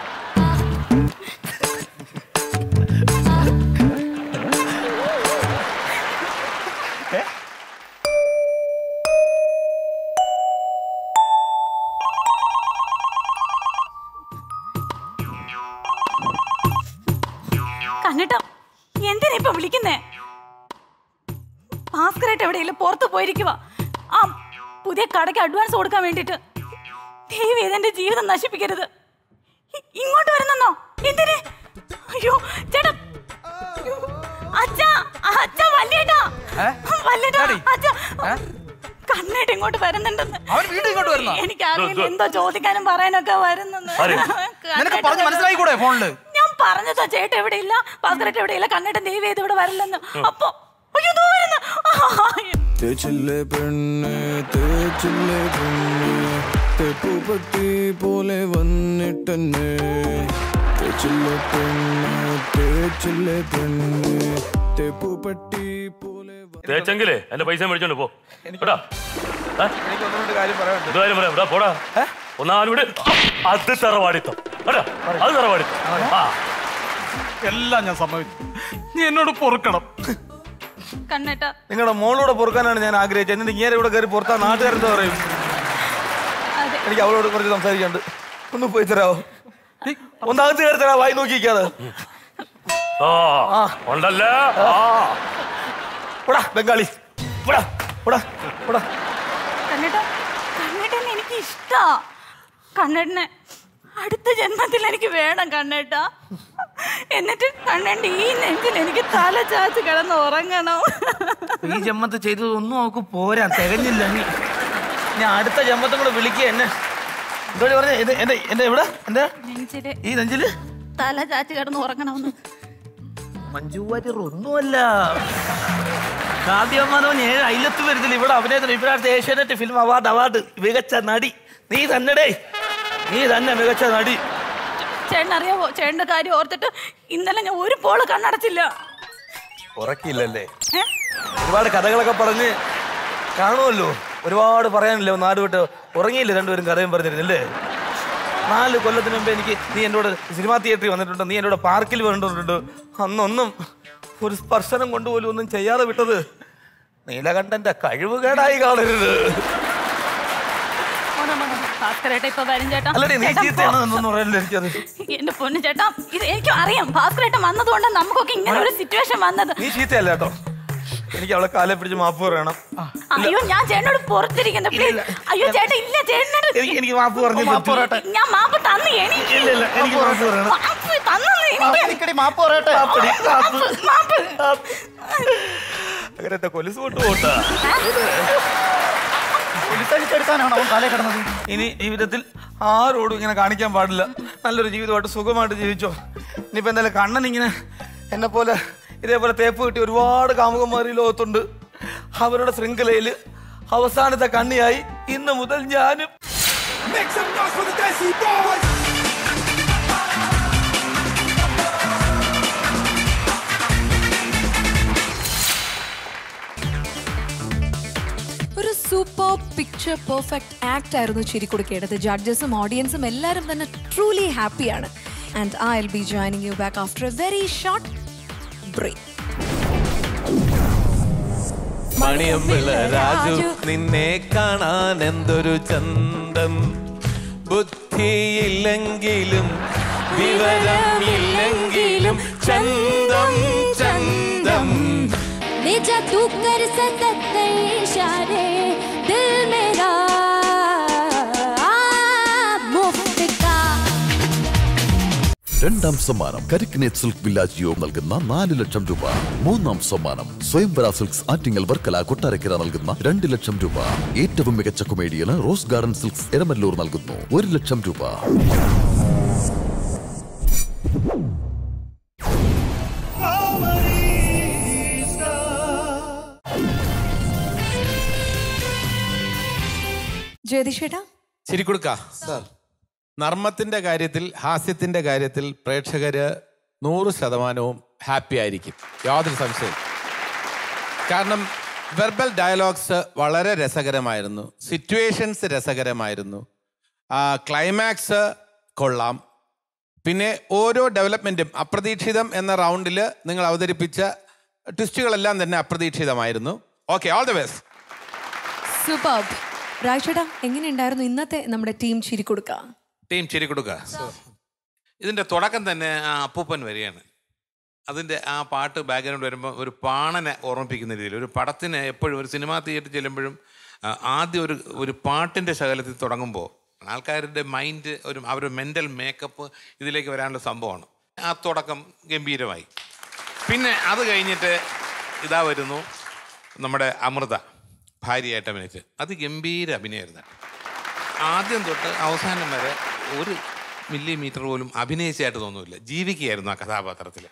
[SPEAKER 13] കണ്ടിട്ടോ എന്തിനാ ഇപ്പൊ വിളിക്കുന്നേ ഭാസ്കരായിട്ട് എവിടെയില്ല പുറത്ത് പോയിരിക്കുക ആ പുതിയ കടയ്ക്ക് അഡ്വാൻസ് കൊടുക്കാൻ വേണ്ടിട്ട് ദൈവം ഇതെന്റെ ജീവിതം നശിപ്പിക്കരുത് ഇ- ഇങ്ങോട്ട് വരുന്നെന്നോ എന്തിന് അയ്യോ ചേട്ടാ അയ്യോ, അച്ഛാ അച്ഛാ വല്യേട്ടാ വല്യേട്ടാ അച്ഛാ കണ്ണേട്ട് ഇങ്ങോട്ട് വരുന്നുണ്ടെന്ന്
[SPEAKER 17] അവൻ വീണ്ടും ഇങ്ങോട്ട് വരുന്നോ?
[SPEAKER 13] എനിക്കറിയില്ല എന്തോ ചോദിക്കാനും പറയാനൊക്കെ വരുന്നെന്ന്
[SPEAKER 17] നിനക്ക് പറഞ്ഞ് മനസ്സിലായിക്കൂടെ ഫോണില്
[SPEAKER 13] ഞാൻ പറഞ്ഞതാ ചേട്ടൻ എവിടെ ഇല്ല ഭാസ്കരേട്ടൻ എവിടെ ഇല്ല കണ്ണേട്ടൻ ദൈവം ഇത് ഇവിടെ വരില്ലെന്ന് അപ്പൊ അയ്യോ ദോ വരുന്നു
[SPEAKER 19] തേച്ചില്ലേ പെണ്ണെ തേച്ചില്ലേ പെണ്ണെ തെപ്പുപട്ടി പോലെ വന്നിട്ടെന്നെ തേച്ചില്ലേ പെണ്ണെ തേച്ചില്ലേ പെണ്ണെ തെപ്പുപട്ടി പോലെ
[SPEAKER 1] തേച്ചെങ്കിലേ എന്റെ പൈസ മേടിച്ചോണ്ട് പോ കേട്ടാ
[SPEAKER 10] എനിക്ക് ഒന്ന് രണ്ട് കാര്യം പറയാനുണ്ട്
[SPEAKER 1] ഇത് കാര്യം പറയാം ഇവിടെ പോടാ ഒന്നാലും ഇവിടെ അത് തറവാടിത്തം കേട്ടാ അത് തറവാടിത്തം ആ
[SPEAKER 17] എല്ലാം ഞാൻ സമ്മതിച്ചു നീ എന്നോട് പൊറുക്കണം
[SPEAKER 13] കണ്ണേട്ട
[SPEAKER 10] നിങ്ങളുടെ മോളോടെ പൊറുക്കാനാണ് ഞാൻ ആഗ്രഹിച്ചത് എന്നിട്ട് ഇങ്ങനെ ഇവിടെ കയറി പുറത്താ നാട്ടുകാരെന്താ പറയും
[SPEAKER 13] അതെ
[SPEAKER 10] എനിക്ക് അവളോട് കുറച്ച് സംസാരിക്കാണ്ട് ഒന്ന് പോയി തരാവോ ഒന്നകത്ത് കയറി തരാ വായി നോക്കിക്കാതെ
[SPEAKER 1] ആ ഉണ്ടല്ലേ ആ
[SPEAKER 10] പോടാ ബംഗാളി പോടാ പോടാ പോടാ
[SPEAKER 13] കണ്ണേട്ട കണ്ണേട്ടനെ എനിക്ക് ഇഷ്ടാ കണ്ണേട്ടനെ അടുത്ത ജന്മത്തിൽ എനിക്ക് വേണം കണ്ണേട്ട എന്നിട്ട് കണ്ണേണ്ട ഈ നെഞ്ചിൽ എനിക്ക് തല ചാച്ച് കിടന്ന് ഉറങ്ങണം
[SPEAKER 10] ഈ ജമ്മത്ത് ചെയ്തത് ഒന്നും അവൾക്ക് പോരാ തികഞ്ഞില്ല നീ ഞാൻ അടുത്ത ജമ്മത്തും കൂടെ വിളിക്കുക എന്നെ എന്തോ പറഞ്ഞ എന്റെ എന്റെ എവിടെ എന്റെ
[SPEAKER 13] നെഞ്ചില്
[SPEAKER 10] ഈ നെഞ്ചില്
[SPEAKER 13] തല ചാച്ച് കിടന്ന് ഉറങ്ങണമെന്ന്
[SPEAKER 10] മഞ്ജു വാര്യർ ഒന്നുമല്ല കാവ്യമാധവൻ ഏഴ് അയിലത്ത് വരുന്നില്ല ഇവിടെ അഭിനയത്തിന് ഇപ്പോഴത്തെ ഏഷ്യാനെറ്റ് ഫിലിം അവാർഡ് അവാർഡ് മികച്ച നടി നീ തന്നെ നീ തന്നെ മികച്ച നടി
[SPEAKER 13] ചേട്ടൻ അറിയാവോ ചേട്ടന്റെ കാര്യം ഓർത്തിട്ട് ഇന്നലെ ഞാൻ ഒരു പോള് കണ്ണടച്ചില്ല
[SPEAKER 10] ഉറക്കില്ലല്ലേ ഒരുപാട് കഥകളൊക്കെ പറഞ്ഞ് കാണുമല്ലോ ഒരുപാട് പറയാനില്ല നാട് വിട്ട് ഉറങ്ങിയില്ല രണ്ടുപേരും കഥയും പറഞ്ഞിരുന്നില്ലേ നാല് കൊല്ലത്തിന് മുമ്പ് എനിക്ക് നീ എന്നോട് സിനിമാ തിയേറ്ററിൽ വന്നിട്ടുണ്ട് നീ എന്നോട് പാർക്കിൽ വന്നിട്ടുണ്ട് അന്നൊന്നും ഒരു സ്പർശനം കൊണ്ടുപോലും ഒന്നും ചെയ്യാതെ വിട്ടത് നീലകണ്ഠന്റെ കഴിവുകേടായി കാണരുത്
[SPEAKER 13] ഭാസ്കരേട്ട ഇപ്പൊ വരും ചേട്ടാ
[SPEAKER 10] അല്ലടി നീ
[SPEAKER 13] ചേട്ടാ,
[SPEAKER 10] ചീത്തയാണ്
[SPEAKER 13] പോ.
[SPEAKER 10] എന്നൊന്നും പറയല്ലേ എനിക്കത്
[SPEAKER 13] എന്റെ പൊന്നു ചേട്ടാ ഇത് എനിക്ക് അറിയാം ഭാസ്കരേട്ട വന്നതുകൊണ്ട് നമുക്കൊക്കെ ഇങ്ങനെ ഒരു സിറ്റുവേഷൻ വന്നത്
[SPEAKER 10] നീ ചീത്തയല്ല കേട്ടോ എനിക്ക് അവളെ കാലെ പിടിച്ച് മാപ്പ് പറയണം
[SPEAKER 13] അയ്യോ ഞാൻ ചേട്ടനോട് പുറത്തിരിക്കുന്നു please. അയ്യോ ചേട്ടാ ഇല്ല ചേട്ടനോട്
[SPEAKER 10] എനിക്ക് എനിക്ക് മാപ്പ് പറഞ്ഞു
[SPEAKER 13] മാപ്പ് പറയട്ടെ. ഞാൻ മാപ്പ് തന്നു എനിക്ക്
[SPEAKER 10] ഇല്ല, ഇല്ല, എനിക്ക് മാപ്പ് പറയണം.
[SPEAKER 13] മാപ്പ് തന്നു എനിക്ക്
[SPEAKER 15] മാപ്പ് പറയട്ടെ
[SPEAKER 10] മാപ്പടി, മാപ്പ്.
[SPEAKER 13] മാപ്പ്
[SPEAKER 10] അങ്ങനെ എന്റെ കൊലുസ് കൊണ്ട് പോട്ടാ
[SPEAKER 15] എടുക്കാനാണ് അവൻ കാലേ കിടന്നത്
[SPEAKER 10] ഇനി ജീവിതത്തിൽ ആരോടും ഇങ്ങനെ കാണിക്കാൻ പാടില്ല നല്ലൊരു ജീവിതമായിട്ട് സുഖമായിട്ട് ജീവിച്ചോ ഇനിയിപ്പോ എന്തായാലും കണ്ണൻ ഇങ്ങനെ എന്നെ പോലെ ഇതേപോലെ തേപ്പ് കിട്ടി ഒരുപാട് കാമുകന്മാർ ഈ ലോകത്തുണ്ട് അവരുടെ ശൃംഖലയിൽ അവസാനത്തെ കണ്ണിയായി ഇന്ന് മുതൽ ഞാനും
[SPEAKER 2] ഒരു സൂപ്പർ പിക്ചർ പെർഫെക്റ്റ് ആക്ട് ആയിരുന്നു ചിരിക്കുടുക്കേണ്ടത് ജഡ്ജസും ഓഡിയൻസും എല്ലാവരും തന്നെ ട്രൂലി ഹാപ്പിയാണ് and I will be joining you back after a very short break
[SPEAKER 3] Maniyanpilla Raju നിന്നെ കാണാൻ എന്തൊരു ചന്തം ബുദ്ധിയില്ലെങ്കിലും വിവരമില്ലെങ്കിലും ചന്തം ചന്തം
[SPEAKER 9] निजा तू कर सकते इशारे दिल मेरा मुफ्त का
[SPEAKER 11] രണ്ടാം സമ്മാനം കരിക്കിനേറ്റ് സിൽക്ക് വില്ലാജിയോ നൽകുന്ന നാല് ലക്ഷം രൂപ മൂന്നാം സമ്മാനം സ്വയംവര സിൽക്സ് ആറ്റിങ്ങൽ വർക്കല കൊട്ടാരക്കര നൽകുന്ന രണ്ട് ലക്ഷം രൂപ ഏറ്റവും മികച്ച കൊമേഡിയന് റോസ് ഗാർഡൻ സിൽക്സ് എരമല്ലൂർ നൽകുന്നു ഒരു ലക്ഷം രൂപ
[SPEAKER 2] ജ്യോതിഷേട്ടാ
[SPEAKER 3] ചിരിക്കൊടുക്ക നർമ്മത്തിന്റെ കാര്യത്തിൽ ഹാസ്യത്തിന്റെ കാര്യത്തിൽ പ്രേക്ഷകര് നൂറ് ശതമാനവും ഹാപ്പി ആയിരിക്കും യാതൊരു സംശയം കാരണം വെർബൽ ഡയലോഗ്സ് വളരെ രസകരമായിരുന്നു സിറ്റുവേഷൻസ് രസകരമായിരുന്നു ക്ലൈമാക്സ് കൊള്ളാം പിന്നെ ഓരോ ഡെവലപ്മെൻറ്റും അപ്രതീക്ഷിതം എന്ന റൗണ്ടിൽ നിങ്ങൾ അവതരിപ്പിച്ച ട്വിസ്റ്റുകളെല്ലാം തന്നെ അപ്രതീക്ഷിതമായിരുന്നു okay all the best
[SPEAKER 2] super രാജേട്ടാ എങ്ങനെയുണ്ടായിരുന്നു ഇന്നത്തെ നമ്മുടെ ടീം ചിരിക്കൊടുക്ക
[SPEAKER 5] ടീം ചിരി കൊടുക്കുക ഇതിൻ്റെ തുടക്കം തന്നെ ആ അപ്പൂപ്പൻ വരികയാണ് അതിൻ്റെ ആ പാട്ട് ബാക്ക്ഗ്രൗണ്ട് വരുമ്പോൾ ഒരു പാണനെ ഓർമ്മിപ്പിക്കുന്ന രീതിയിൽ ഒരു പടത്തിന് എപ്പോഴും ഒരു സിനിമാ തിയേറ്ററിൽ ചെല്ലുമ്പോഴും ആ, ആദ്യം ഒരു ഒരു പാട്ടിൻ്റെ ശകലത്തിൽ തുടങ്ങുമ്പോൾ ആൾക്കാരുടെ മൈൻഡ് ഒരു അവരുടെ മെൻ്റൽ മേക്കപ്പ് ഇതിലേക്ക് വരാനുള്ള സംഭവമാണ് ആ തുടക്കം ഗംഭീരമായി പിന്നെ അത് കഴിഞ്ഞിട്ട് ഇതാ വരുന്നു നമ്മുടെ അമൃത ഭാര്യയായിട്ട് അഭിനയിച്ച് അത് ഗംഭീര അഭിനയമായിരുന്നു ആദ്യം തൊട്ട് അവസാനം വരെ ഒരു മില്ലിമീറ്റർ പോലും അഭിനയിച്ചായിട്ട് തോന്നുന്നില്ല ജീവിക്കുകയായിരുന്നു ആ കഥാപാത്രത്തിൽ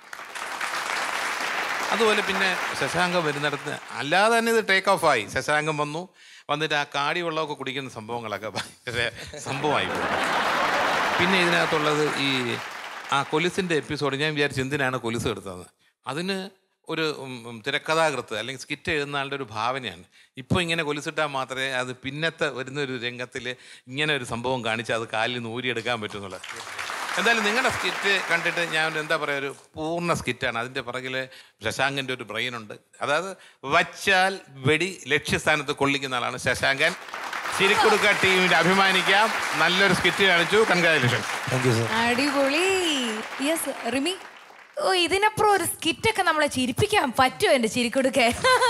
[SPEAKER 5] അതുപോലെ പിന്നെ ശശാങ്കം വരുന്നിടത്ത് അല്ലാതെ തന്നെ ഇത് ടേക്ക് ഓഫ് ആയി ശശാങ്കം വന്നു വന്നിട്ട് ആ കാടി വെള്ളമൊക്കെ കുടിക്കുന്ന സംഭവങ്ങളൊക്കെ ഭയങ്കര സംഭവമായി പോയി. പിന്നെ ഇതിനകത്തുള്ളത് ഈ ആ കൊലിസിൻ്റെ എപ്പിസോഡ് ഞാൻ വിചാരിച്ചു എന്തിനാണ് കൊലിസ് എടുത്തത് അതിന് ഒരു ഉം, ഉം, തിരക്കഥാകൃത്ത് അല്ലെങ്കിൽ സ്കിറ്റ് എഴുതുന്ന ആളുടെ ഒരു ഭാവനയാണ് ഇപ്പോൾ ഇങ്ങനെ കൊലിസിട്ടാൽ മാത്രമേ അത് പിന്നത്തെ വരുന്ന ഒരു രംഗത്തിൽ ഇങ്ങനെ ഒരു സംഭവം കാണിച്ച് അത് കാലിൽ നിന്ന് ഊരിയെടുക്കാൻ പറ്റുന്നുള്ളത് എന്തായാലും നിങ്ങളുടെ സ്കിറ്റ് കണ്ടിട്ട് ഞാൻ ഒരു എന്താ പറയുക ഒരു പൂർണ്ണ സ്കിറ്റാണ് അതിൻ്റെ പിറകിൽ ശശാങ്കൻ്റെ ഒരു ബ്രെയിൻ ഉണ്ട് അതായത് വച്ചാൽ വെടി ലക്ഷ്യസ്ഥാനത്ത് കൊള്ളിക്കുന്ന ആളാണ് ശശാങ്കൻ ചിരിക്കുടുക്ക ടീമിൽ അഭിമാനിക്കാം നല്ലൊരു സ്കിറ്റ് കാണിച്ചു കൺഗ്രാജുലേഷൻ
[SPEAKER 3] താങ്ക് യു സർ
[SPEAKER 2] അടിപൊളി യെസ് റിമി
[SPEAKER 4] ഓ ഇതിനപ്പുറം ഒരു സ്കിറ്റൊക്കെ നമ്മളെ ചിരിപ്പിക്കാൻ പറ്റുമോ എൻ്റെ ചിരിക്കൊടുക്കെ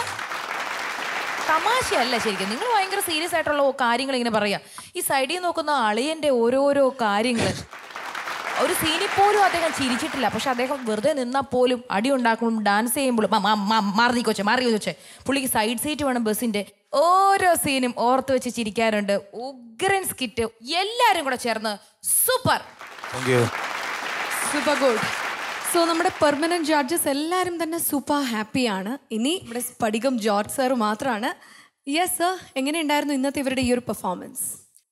[SPEAKER 4] തമാശയല്ല ശരിക്കും നിങ്ങൾ ഭയങ്കര സീരിയസ് ആയിട്ടുള്ള ഓ കാര്യങ്ങൾ ഇങ്ങനെ പറയാ ഈ സൈഡിൽ നോക്കുന്ന അളിയന്റെ ഓരോരോ കാര്യങ്ങൾ ഒരു സീനിൽ പോലും അദ്ദേഹം ചിരിച്ചിട്ടില്ല പക്ഷെ അദ്ദേഹം വെറുതെ നിന്നാൽ പോലും അടി ഉണ്ടാക്കുമ്പോഴും ഡാൻസ് ചെയ്യുമ്പോഴും മ- മ- മ- മാറി നിൽക്കൊച്ചെ മാറി കൊച്ചെ പുള്ളിക്ക് സൈഡ് സീറ്റ് വേണം ബസ്സിന്റെ ഓരോ സീനും ഓർത്ത് വെച്ച് ചിരിക്കാറുണ്ട് ഉഗ്രൻ സ്കിറ്റ് എല്ലാരും കൂടെ ചേർന്ന് super
[SPEAKER 3] thank you
[SPEAKER 2] super good so നമ്മുടെ പെർമനന്റ് ജഡ്ജസ് എല്ലാവരും തന്നെ സൂപ്പർ ഹാപ്പിയാണ് ഇനി നമ്മുടെ സ്ഫടികം ജോർജ് സാർ മാത്രമാണ് യെസ് സർ എങ്ങനെയുണ്ടായിരുന്നു ഇന്നത്തെ ഇവരുടെ ഈ ഒരു പെർഫോമൻസ്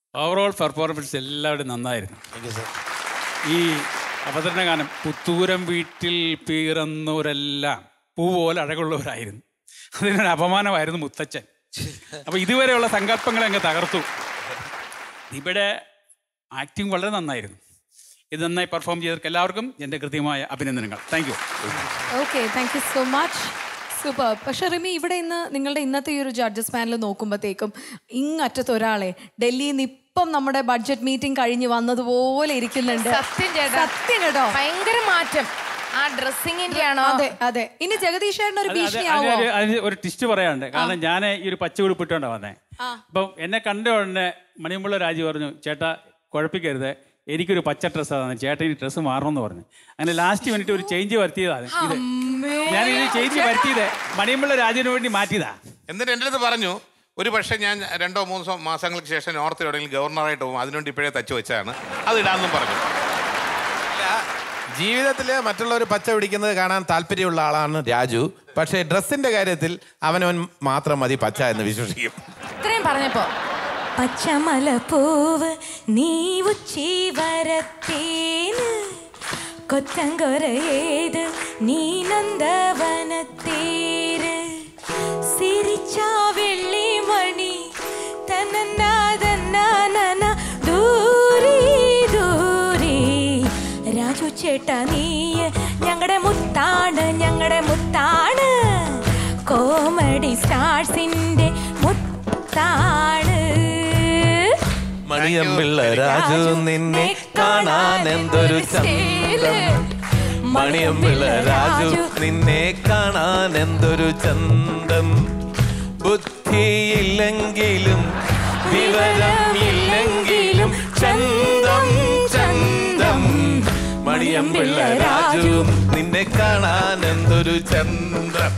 [SPEAKER 6] ഓവറോൾ പെർഫോമൻസ് എല്ലാവരും നന്നായിരുന്നു ഈ അവതരണ ഗാനം പുത്തൂരം വീട്ടിൽ പീറന്നവരെല്ലാം പൂ പോലെ അഴകുള്ളവരായിരുന്നു അതിനൊരു അപമാനമായിരുന്നു മുത്തച്ഛൻ അപ്പൊ ഇതുവരെയുള്ള സങ്കല്പങ്ങളെ അങ്ങ് തകർത്തു ഇവിടെ ആക്ടിങ് വളരെ നന്നായിരുന്നു ഇത് നന്നായി പെർഫോം ചെയ്തവർക്ക് എല്ലാവർക്കും എൻ്റെ കൃത്യമായ അഭിനന്ദനങ്ങൾ thank you
[SPEAKER 2] okay thank you so much super പക്ഷെ റിമി ഇവിടെ ഇന്ന് നിങ്ങളുടെ ഇന്നത്തെ ഈ ഒരു ജഡ്ജസ് പാനൽ നോക്കുമ്പോഴത്തേക്കും ഇങ്ങറ്റത്ത് ഒരാളെ ഡൽഹിയിൽ നിന്ന് ഇപ്പം നമ്മുടെ ബഡ്ജറ്റ് മീറ്റിംഗ് കഴിഞ്ഞ് വന്നതുപോലെ ഇരിക്കുന്നുണ്ട്
[SPEAKER 4] സത്യം ചേട്ടാ
[SPEAKER 2] സത്യം കേട്ടോ
[SPEAKER 4] ഭയങ്കര മാറ്റം ആ ഡ്രസ്സിങ്ങിന്റെ ആണോ
[SPEAKER 2] അതെ അതെ ഇനി ജഗദീഷ് ചേട്ടൻ ഒരു
[SPEAKER 6] അത് അത്
[SPEAKER 2] ഭീഷണിയാവോ
[SPEAKER 6] അതിനൊരു- അതിന് ഒരു ടിസ്റ്റ് പറയാനുണ്ട് കാരണം ഞാൻ ഈ ഒരു പച്ച ഉടുപ്പിട്ടോണ്ടാ വന്നേ
[SPEAKER 2] ആ.
[SPEAKER 6] അപ്പം എന്നെ കണ്ട ഉടനെ മണിമുള്ള രാജു പറഞ്ഞു ചേട്ടാ കുഴപ്പിക്കരുത് എനിക്കൊരു പച്ച ഡ്രസ്സാണ് ചേട്ടൻ ഈ ഡ്രസ്സ് മാറണമെന്ന് പറഞ്ഞു അങ്ങനെ ലാസ്റ്റ് മിനിറ്റ് ഒരു ചേഞ്ച് വരുത്തിയതാണ് ഇത് ഞാൻ ഇത് ചേഞ്ച് വരുത്തിയത് മണിമുള്ള രാജുവിന് വേണ്ടി മാറ്റിയതാ
[SPEAKER 5] എന്നിട്ട് എൻ്റെ അടുത്ത് പറഞ്ഞു ഒരു പക്ഷേ ഞാൻ രണ്ടോ മൂന്നോ മാസങ്ങൾക്ക് ശേഷം നോർത്തിൽ എവിടെയെങ്കിലും ഗവർണറായിട്ട് പോകും അതിനുവേണ്ടി ഇപ്പോഴേ തച്ചു വെച്ചാണ് അത് ഇടാമെന്നും പറഞ്ഞു
[SPEAKER 3] ജീവിതത്തിൽ മറ്റുള്ളവർ പച്ച പിടിക്കുന്നത് കാണാൻ താല്പര്യമുള്ള ആളാണ് രാജു പക്ഷേ ഡ്രസ്സിന്റെ കാര്യത്തിൽ അവനവൻ മാത്രം മതി പച്ച എന്ന് വിശ്വസിക്കും
[SPEAKER 4] ഇത്രയും പറഞ്ഞപ്പോ
[SPEAKER 20] പച്ചമലപ്പൂവ് നീ ഉച്ചി വരത്തേന് കൊച്ചങ്കൊരയേത് നീ നന്ദവനത്തേര് സിരിച്ച വെള്ളിമണി തന്നനാദന്നാനന ദൂരി ദൂരി രാജു ചേട്ട നീ ഞങ്ങളുടെ മുത്താണ് ഞങ്ങളുടെ മുത്താണ് കോമഡി സ്റ്റാർസിന്റെ മുത്താണ്
[SPEAKER 3] മണിയമ്പിള്ള രാജു നിന്നെ കാണാൻ എന്തൊരു ചന്തം മണിയമ്പിള്ള രാജു നിന്നെ കാണാൻ എന്തൊരു ചന്തം ബുദ്ധിയില്ലെങ്കിലും വിവരം ഇല്ലെങ്കിലും ചന്തം ചന്തം മണിയമ്പിള്ള രാജു നിന്നെ കാണാൻ എന്തൊരു ചന്തം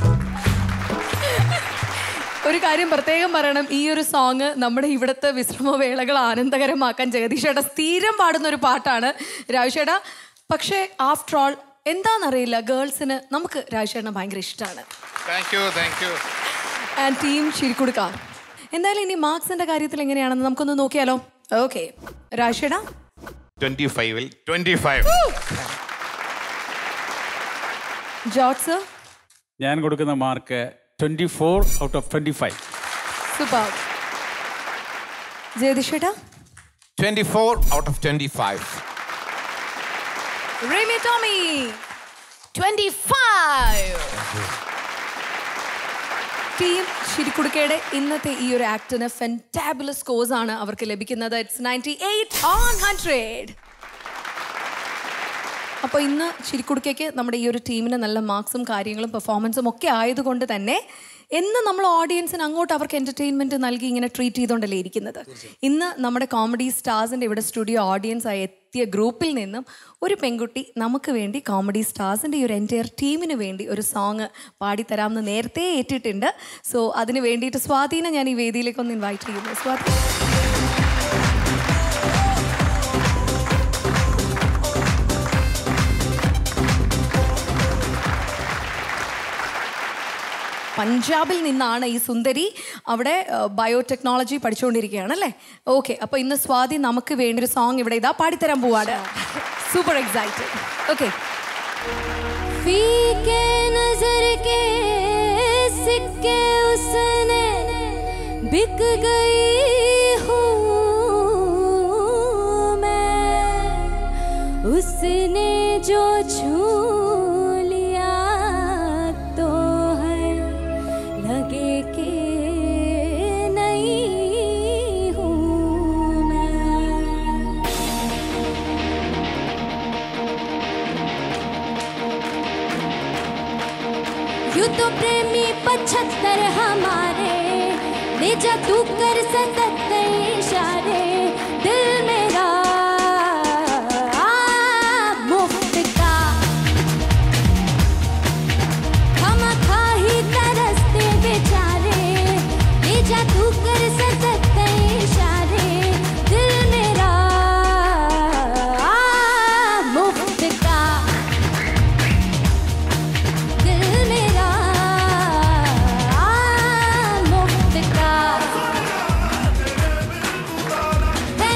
[SPEAKER 2] ഒരു കാര്യം പ്രത്യേകം പറയണം ഈ ഒരു സോങ് നമ്മുടെ ഇവിടുത്തെ വിശ്രമവേളകൾ ആനന്ദകരമാക്കാൻ ജഗദീഷ് ചേട്ടാ സ്ഥിരം പാടുന്ന ഒരു പാട്ടാണ് രാജേട്ടാ പക്ഷേ ആഫ്റ്റർ ഓൾ എന്താണെന്നറിയില്ല ഗേൾസിന് നമുക്ക് രാജേട്ടനെ ഭയങ്കര ഇഷ്ടമാണ്
[SPEAKER 5] thank you thank you
[SPEAKER 2] and team ശരിക്കൊടുക്കാം എന്തായാലും ഇനി മാർക്സിന്റെ കാര്യത്തിൽ എങ്ങനെയാണെന്ന് നമുക്കൊന്ന് നോക്കിയാലോ ഓക്കെ രാജേട്ടാ
[SPEAKER 5] ട്വന്റി ഫൈവിൽ ട്വന്റി ഫൈവ്
[SPEAKER 2] ജോർജ് സർ
[SPEAKER 6] ഞാൻ കൊടുക്കുന്ന mark twenty four out of twenty five
[SPEAKER 2] super Jagadish ചേട്ടാ
[SPEAKER 3] twenty four out of twenty five
[SPEAKER 2] Rimi Tomy
[SPEAKER 4] twenty five
[SPEAKER 2] team ശിരിക്കുടുക്കയുടെ ഇന്നത്തെ ഈ ഒരു ആക്ടിന് ഫെൻറ്റാബുലസ് സ്കോഴ്സ് ആണ് അവർക്ക് ലഭിക്കുന്നത് it's ninety eight on hundred അപ്പോൾ ഇന്ന് ചിരിക്കുടുക്കയ്ക്ക് നമ്മുടെ ഈ ഒരു ടീമിന് നല്ല മാർക്സും കാര്യങ്ങളും പെർഫോമൻസും ഒക്കെ ആയതുകൊണ്ട് തന്നെ എന്ന് നമ്മൾ ഓഡിയൻസിന് അങ്ങോട്ട് അവർക്ക് എൻ്റർടൈൻമെൻറ്റ് നൽകി ഇങ്ങനെ ട്രീറ്റ് ചെയ്തുകൊണ്ടല്ലേ ഇരിക്കുന്നത് ഇന്ന് നമ്മുടെ കോമഡി സ്റ്റാർസിൻ്റെ ഇവിടെ സ്റ്റുഡിയോ ഓഡിയൻസ് ആയി എത്തിയ ഗ്രൂപ്പിൽ നിന്നും ഒരു പെൺകുട്ടി നമുക്ക് വേണ്ടി കോമഡി സ്റ്റാർസിൻ്റെ ഈ ഒരു എൻറ്റയർ ടീമിന് വേണ്ടി ഒരു സോങ് പാടിത്തരാമെന്ന് നേരത്തെ ഏറ്റിട്ടുണ്ട് സോ അതിന് വേണ്ടിയിട്ട് സ്വാധീനം ഞാൻ ഈ വേദിയിലേക്ക് ഒന്ന് ഇൻവൈറ്റ് ചെയ്യുന്നു സ്വാധീനം പഞ്ചാബിൽ നിന്നാണ് ഈ സുന്ദരി അവിടെ ബയോടെക്നോളജി പഠിച്ചുകൊണ്ടിരിക്കുകയാണ് അല്ലേ ഓക്കെ അപ്പോൾ ഇന്ന് സ്വാതി നമുക്ക് വേണ്ടി ഒരു സോങ് ഇവിടെ ഇതാ പാടിത്തരാൻ പോവാണ് സൂപ്പർ എക്സൈറ്റഡ് ഓക്കെ
[SPEAKER 9] फीके नजर के सिक्के उसने बिक गई हूँ मैं उसने जो छू लिया तो है लगे कि नहीं हूँ मैं यू तो प्रेमी पचहत्तर हमारे ले जा तू कर सतहत्तर इशारे दिल मेरा मुफ्त का हम ही तरसते बेचारे ले जा तू कर सतहत्तर इशारे दिल मेरा मुफ्त का दिल मेरा मुफ्त का है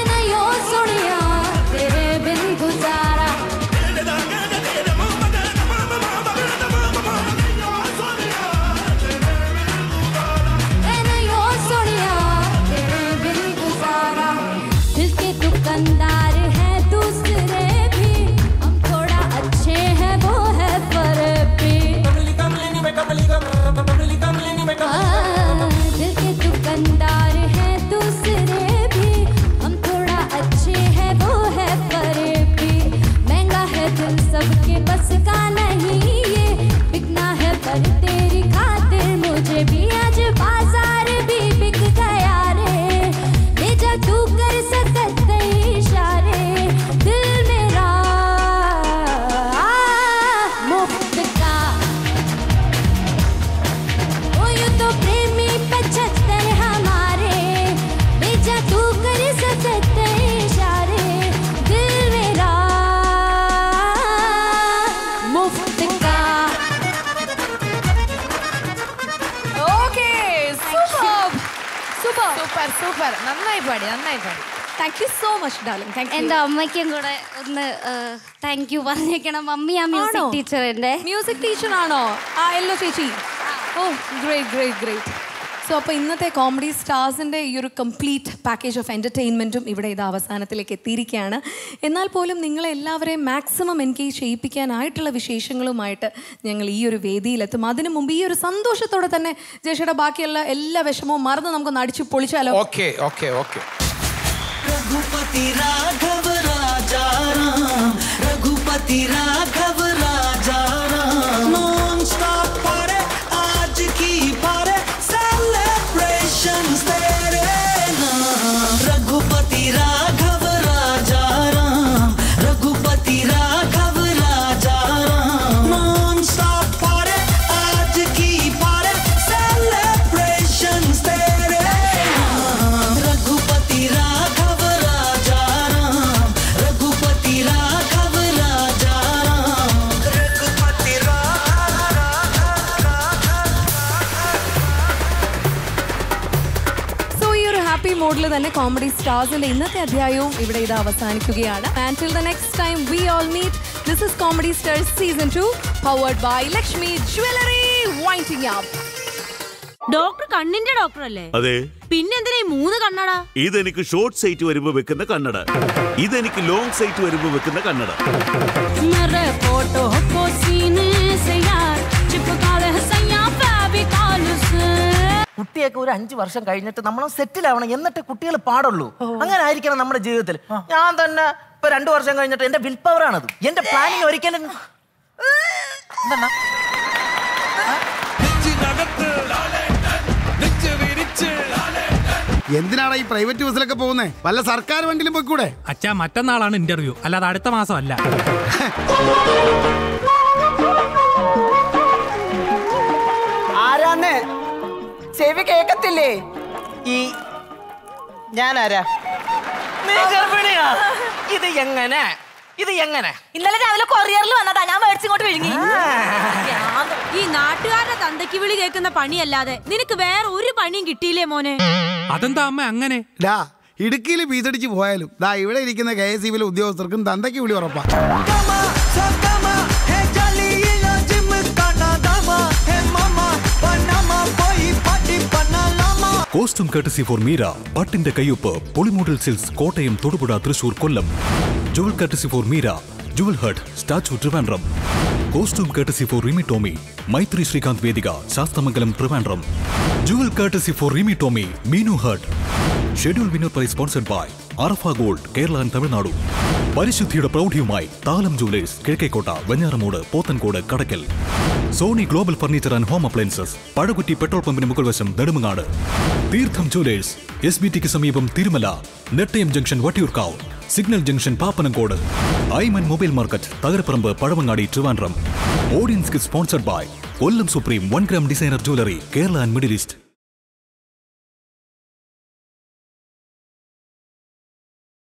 [SPEAKER 2] സൂപ്പർ
[SPEAKER 4] സൂപ്പർ സൂപ്പർ നന്നായി പാടി നന്നായി പാടി
[SPEAKER 2] thank you so much darling thank you
[SPEAKER 9] എന്റെ അമ്മയ്ക്കും കൂടെ ഒന്ന് താങ്ക് യു പറഞ്ഞേക്കണം മമ്മിയാ മ്യൂസിക് ടീച്ചർ എന്റെ
[SPEAKER 2] മ്യൂസിക് ടീച്ചർ ആണോ ആ എല്ലോ ചേച്ചി oh great great great so അപ്പോൾ ഇന്നത്തെ കോമഡി സ്റ്റാർസിൻ്റെ ഈ ഒരു കംപ്ലീറ്റ് പാക്കേജ് ഓഫ് എൻ്റർടൈൻമെൻറ്റും ഇവിടെ ഇത് അവസാനത്തിലേക്ക് എത്തിയിരിക്കുകയാണ് എന്നാൽ പോലും നിങ്ങളെ എല്ലാവരെയും മാക്സിമം എൻഗേജ് ചെയ്യിപ്പിക്കാനായിട്ടുള്ള വിശേഷങ്ങളുമായിട്ട് ഞങ്ങൾ ഈ ഒരു വേദിയിലെത്തും അതിനു മുമ്പ് ഈ ഒരു സന്തോഷത്തോടെ തന്നെ ജേഷയുടെ ബാക്കിയുള്ള എല്ലാ വിഷമവും മറന്ന് നമുക്കൊന്ന് അടിച്ചു പൊളിച്ചാലോ
[SPEAKER 3] okay okay okay
[SPEAKER 16] Raghupati Raghav Raja Ram Raghupati Raghav Raja Ram non stop पारे आज की पारे सेलिब्रेशन तेरे नाम रघुपति राघव राजा राम रघुपति राघव राजा राम नॉन स्टॉप पारे आज की पारे सेलिब्रेशन तेरे नाम रघुपति राघव राजा राम रघुपति राघव राजा राम रघुपति
[SPEAKER 2] സോ ഈ ഒരു ഹാപ്പി മൂഡിൽ തന്നെ കോമഡി സ്റ്റാർസിന്റെ ഇന്നത്തെ അധ്യായവും ഇവിടെ ഇത് അവസാനിക്കുകയാണ് and till the next time we all meet this is comedy stars season two powered by Lakshmi jewellery winding up
[SPEAKER 21] doctor കണ്ണിന്റെ ഡോക്ടർ അല്ലേ
[SPEAKER 22] അതെ
[SPEAKER 21] പിന്നെന്തിനാ ഈ മൂന്ന് കണ്ണട
[SPEAKER 22] ഇതെനിക്ക് ഷോർട്ട് സൈറ്റ് വരുമ്പോ വെക്കുന്ന കണ്ണട ഇതെനിക്ക് ലോങ് സൈറ്റ് വരുമ്പോ വെക്കുന്ന കണ്ണട
[SPEAKER 21] मेरे फोटो को सीने से यार चिपका ले सैया फेविकॉल से
[SPEAKER 15] കുട്ടിയൊക്കെ ഒരു അഞ്ചു വർഷം കഴിഞ്ഞിട്ട് നമ്മൾ സെറ്റിൽ ആവണം എന്നിട്ട് കുട്ടികൾ പാടുള്ളൂ അങ്ങനെ ആയിരിക്കണം നമ്മുടെ ജീവിതത്തിൽ ഞാൻ തന്നെ ഇപ്പൊ രണ്ടു വർഷം കഴിഞ്ഞിട്ട് എന്റെ വിൽ പവർ ആണത് എന്റെ പ്ലാനിങ് ഒരിക്കലും എന്താണ്
[SPEAKER 23] എന്തിനാണ് ഈ പ്രൈവറ്റ് ബസ്സിലൊക്കെ പോകുന്നേ വല്ല സർക്കാർ വണ്ടിയിലും പോയിക്കൂടെ
[SPEAKER 24] അച്ഛാ മറ്റന്നാളാണ് ഇന്റർവ്യൂ അല്ലാതെ അടുത്ത മാസം അല്ല
[SPEAKER 15] ആരാന്ന് ചെവി കേക്കത്തില്ലേ ഈ ഞാൻ ആരാ നീ ഗർഭിണിയാ ഇത് എങ്ങനെ ഇത് എങ്ങനെ
[SPEAKER 21] ഇന്നലെ രാവിലെ കൊറിയറിൽ വന്നതാ ഞാൻ മേടിച്ചിങ്ങോട്ട് വിഴുങ്ങി ഈ നാട്ടുകാരുടെ തന്തയ്ക്ക് വിളി കേൾക്കുന്ന പണിയല്ലാതെ നിനക്ക് വേറെ ഒരു പണിയും കിട്ടിയില്ലേ മോനെ
[SPEAKER 24] അതെന്താ അമ്മ അങ്ങനെ
[SPEAKER 23] ഡാ ഇടുക്കിയിൽ പീസടിച്ച് പോയാലും ദാ ഇവിടെ ഇരിക്കുന്ന കെ എസ് ബിയിലെ ഉദ്യോഗസ്ഥർക്കും തന്തയ്ക്ക് വിളി ഉറപ്പാ
[SPEAKER 25] കോസ്റ്റ്യൂം കർട്ടസി ഫോർ മീര പട്ടിന്റെ കയ്യൊപ്പ് പൊളിമോഡൽ silks Kottayam Thodupuzha Thrissur Kollam jewel courtesy for Meera jewel hut statue Trivandrum costume courtesy for Rimi Tomy Maithri Srikanth Vedika Sasthamangalam Trivandrum jewel courtesy for Rimi Tomy Meenu hut schedule winner prize sponsored by Arafa gold Kerala and Tamil Nadu പരിശുദ്ധിയുടെ പ്രൗഢിയുമായി Thalam jewellers Kizhakkekotta Venjaramoodu Pothencode Kadakkal Sony global furniture and home appliances Pazhakutty petrol പമ്പിന് മുകൾ വശം നെടുമങ്ങാട് തീർത്ഥം jewellers S B ടിക്ക് സമീപം Thirumala Nettayam junction Vattiyoorkavu signal junction Pappanamcode Aiman mobile market Thakarapparambu Pazhavangadi Trivandrum audience sponsored by Kollam supreme one gram designer jewellery Kerala and middle east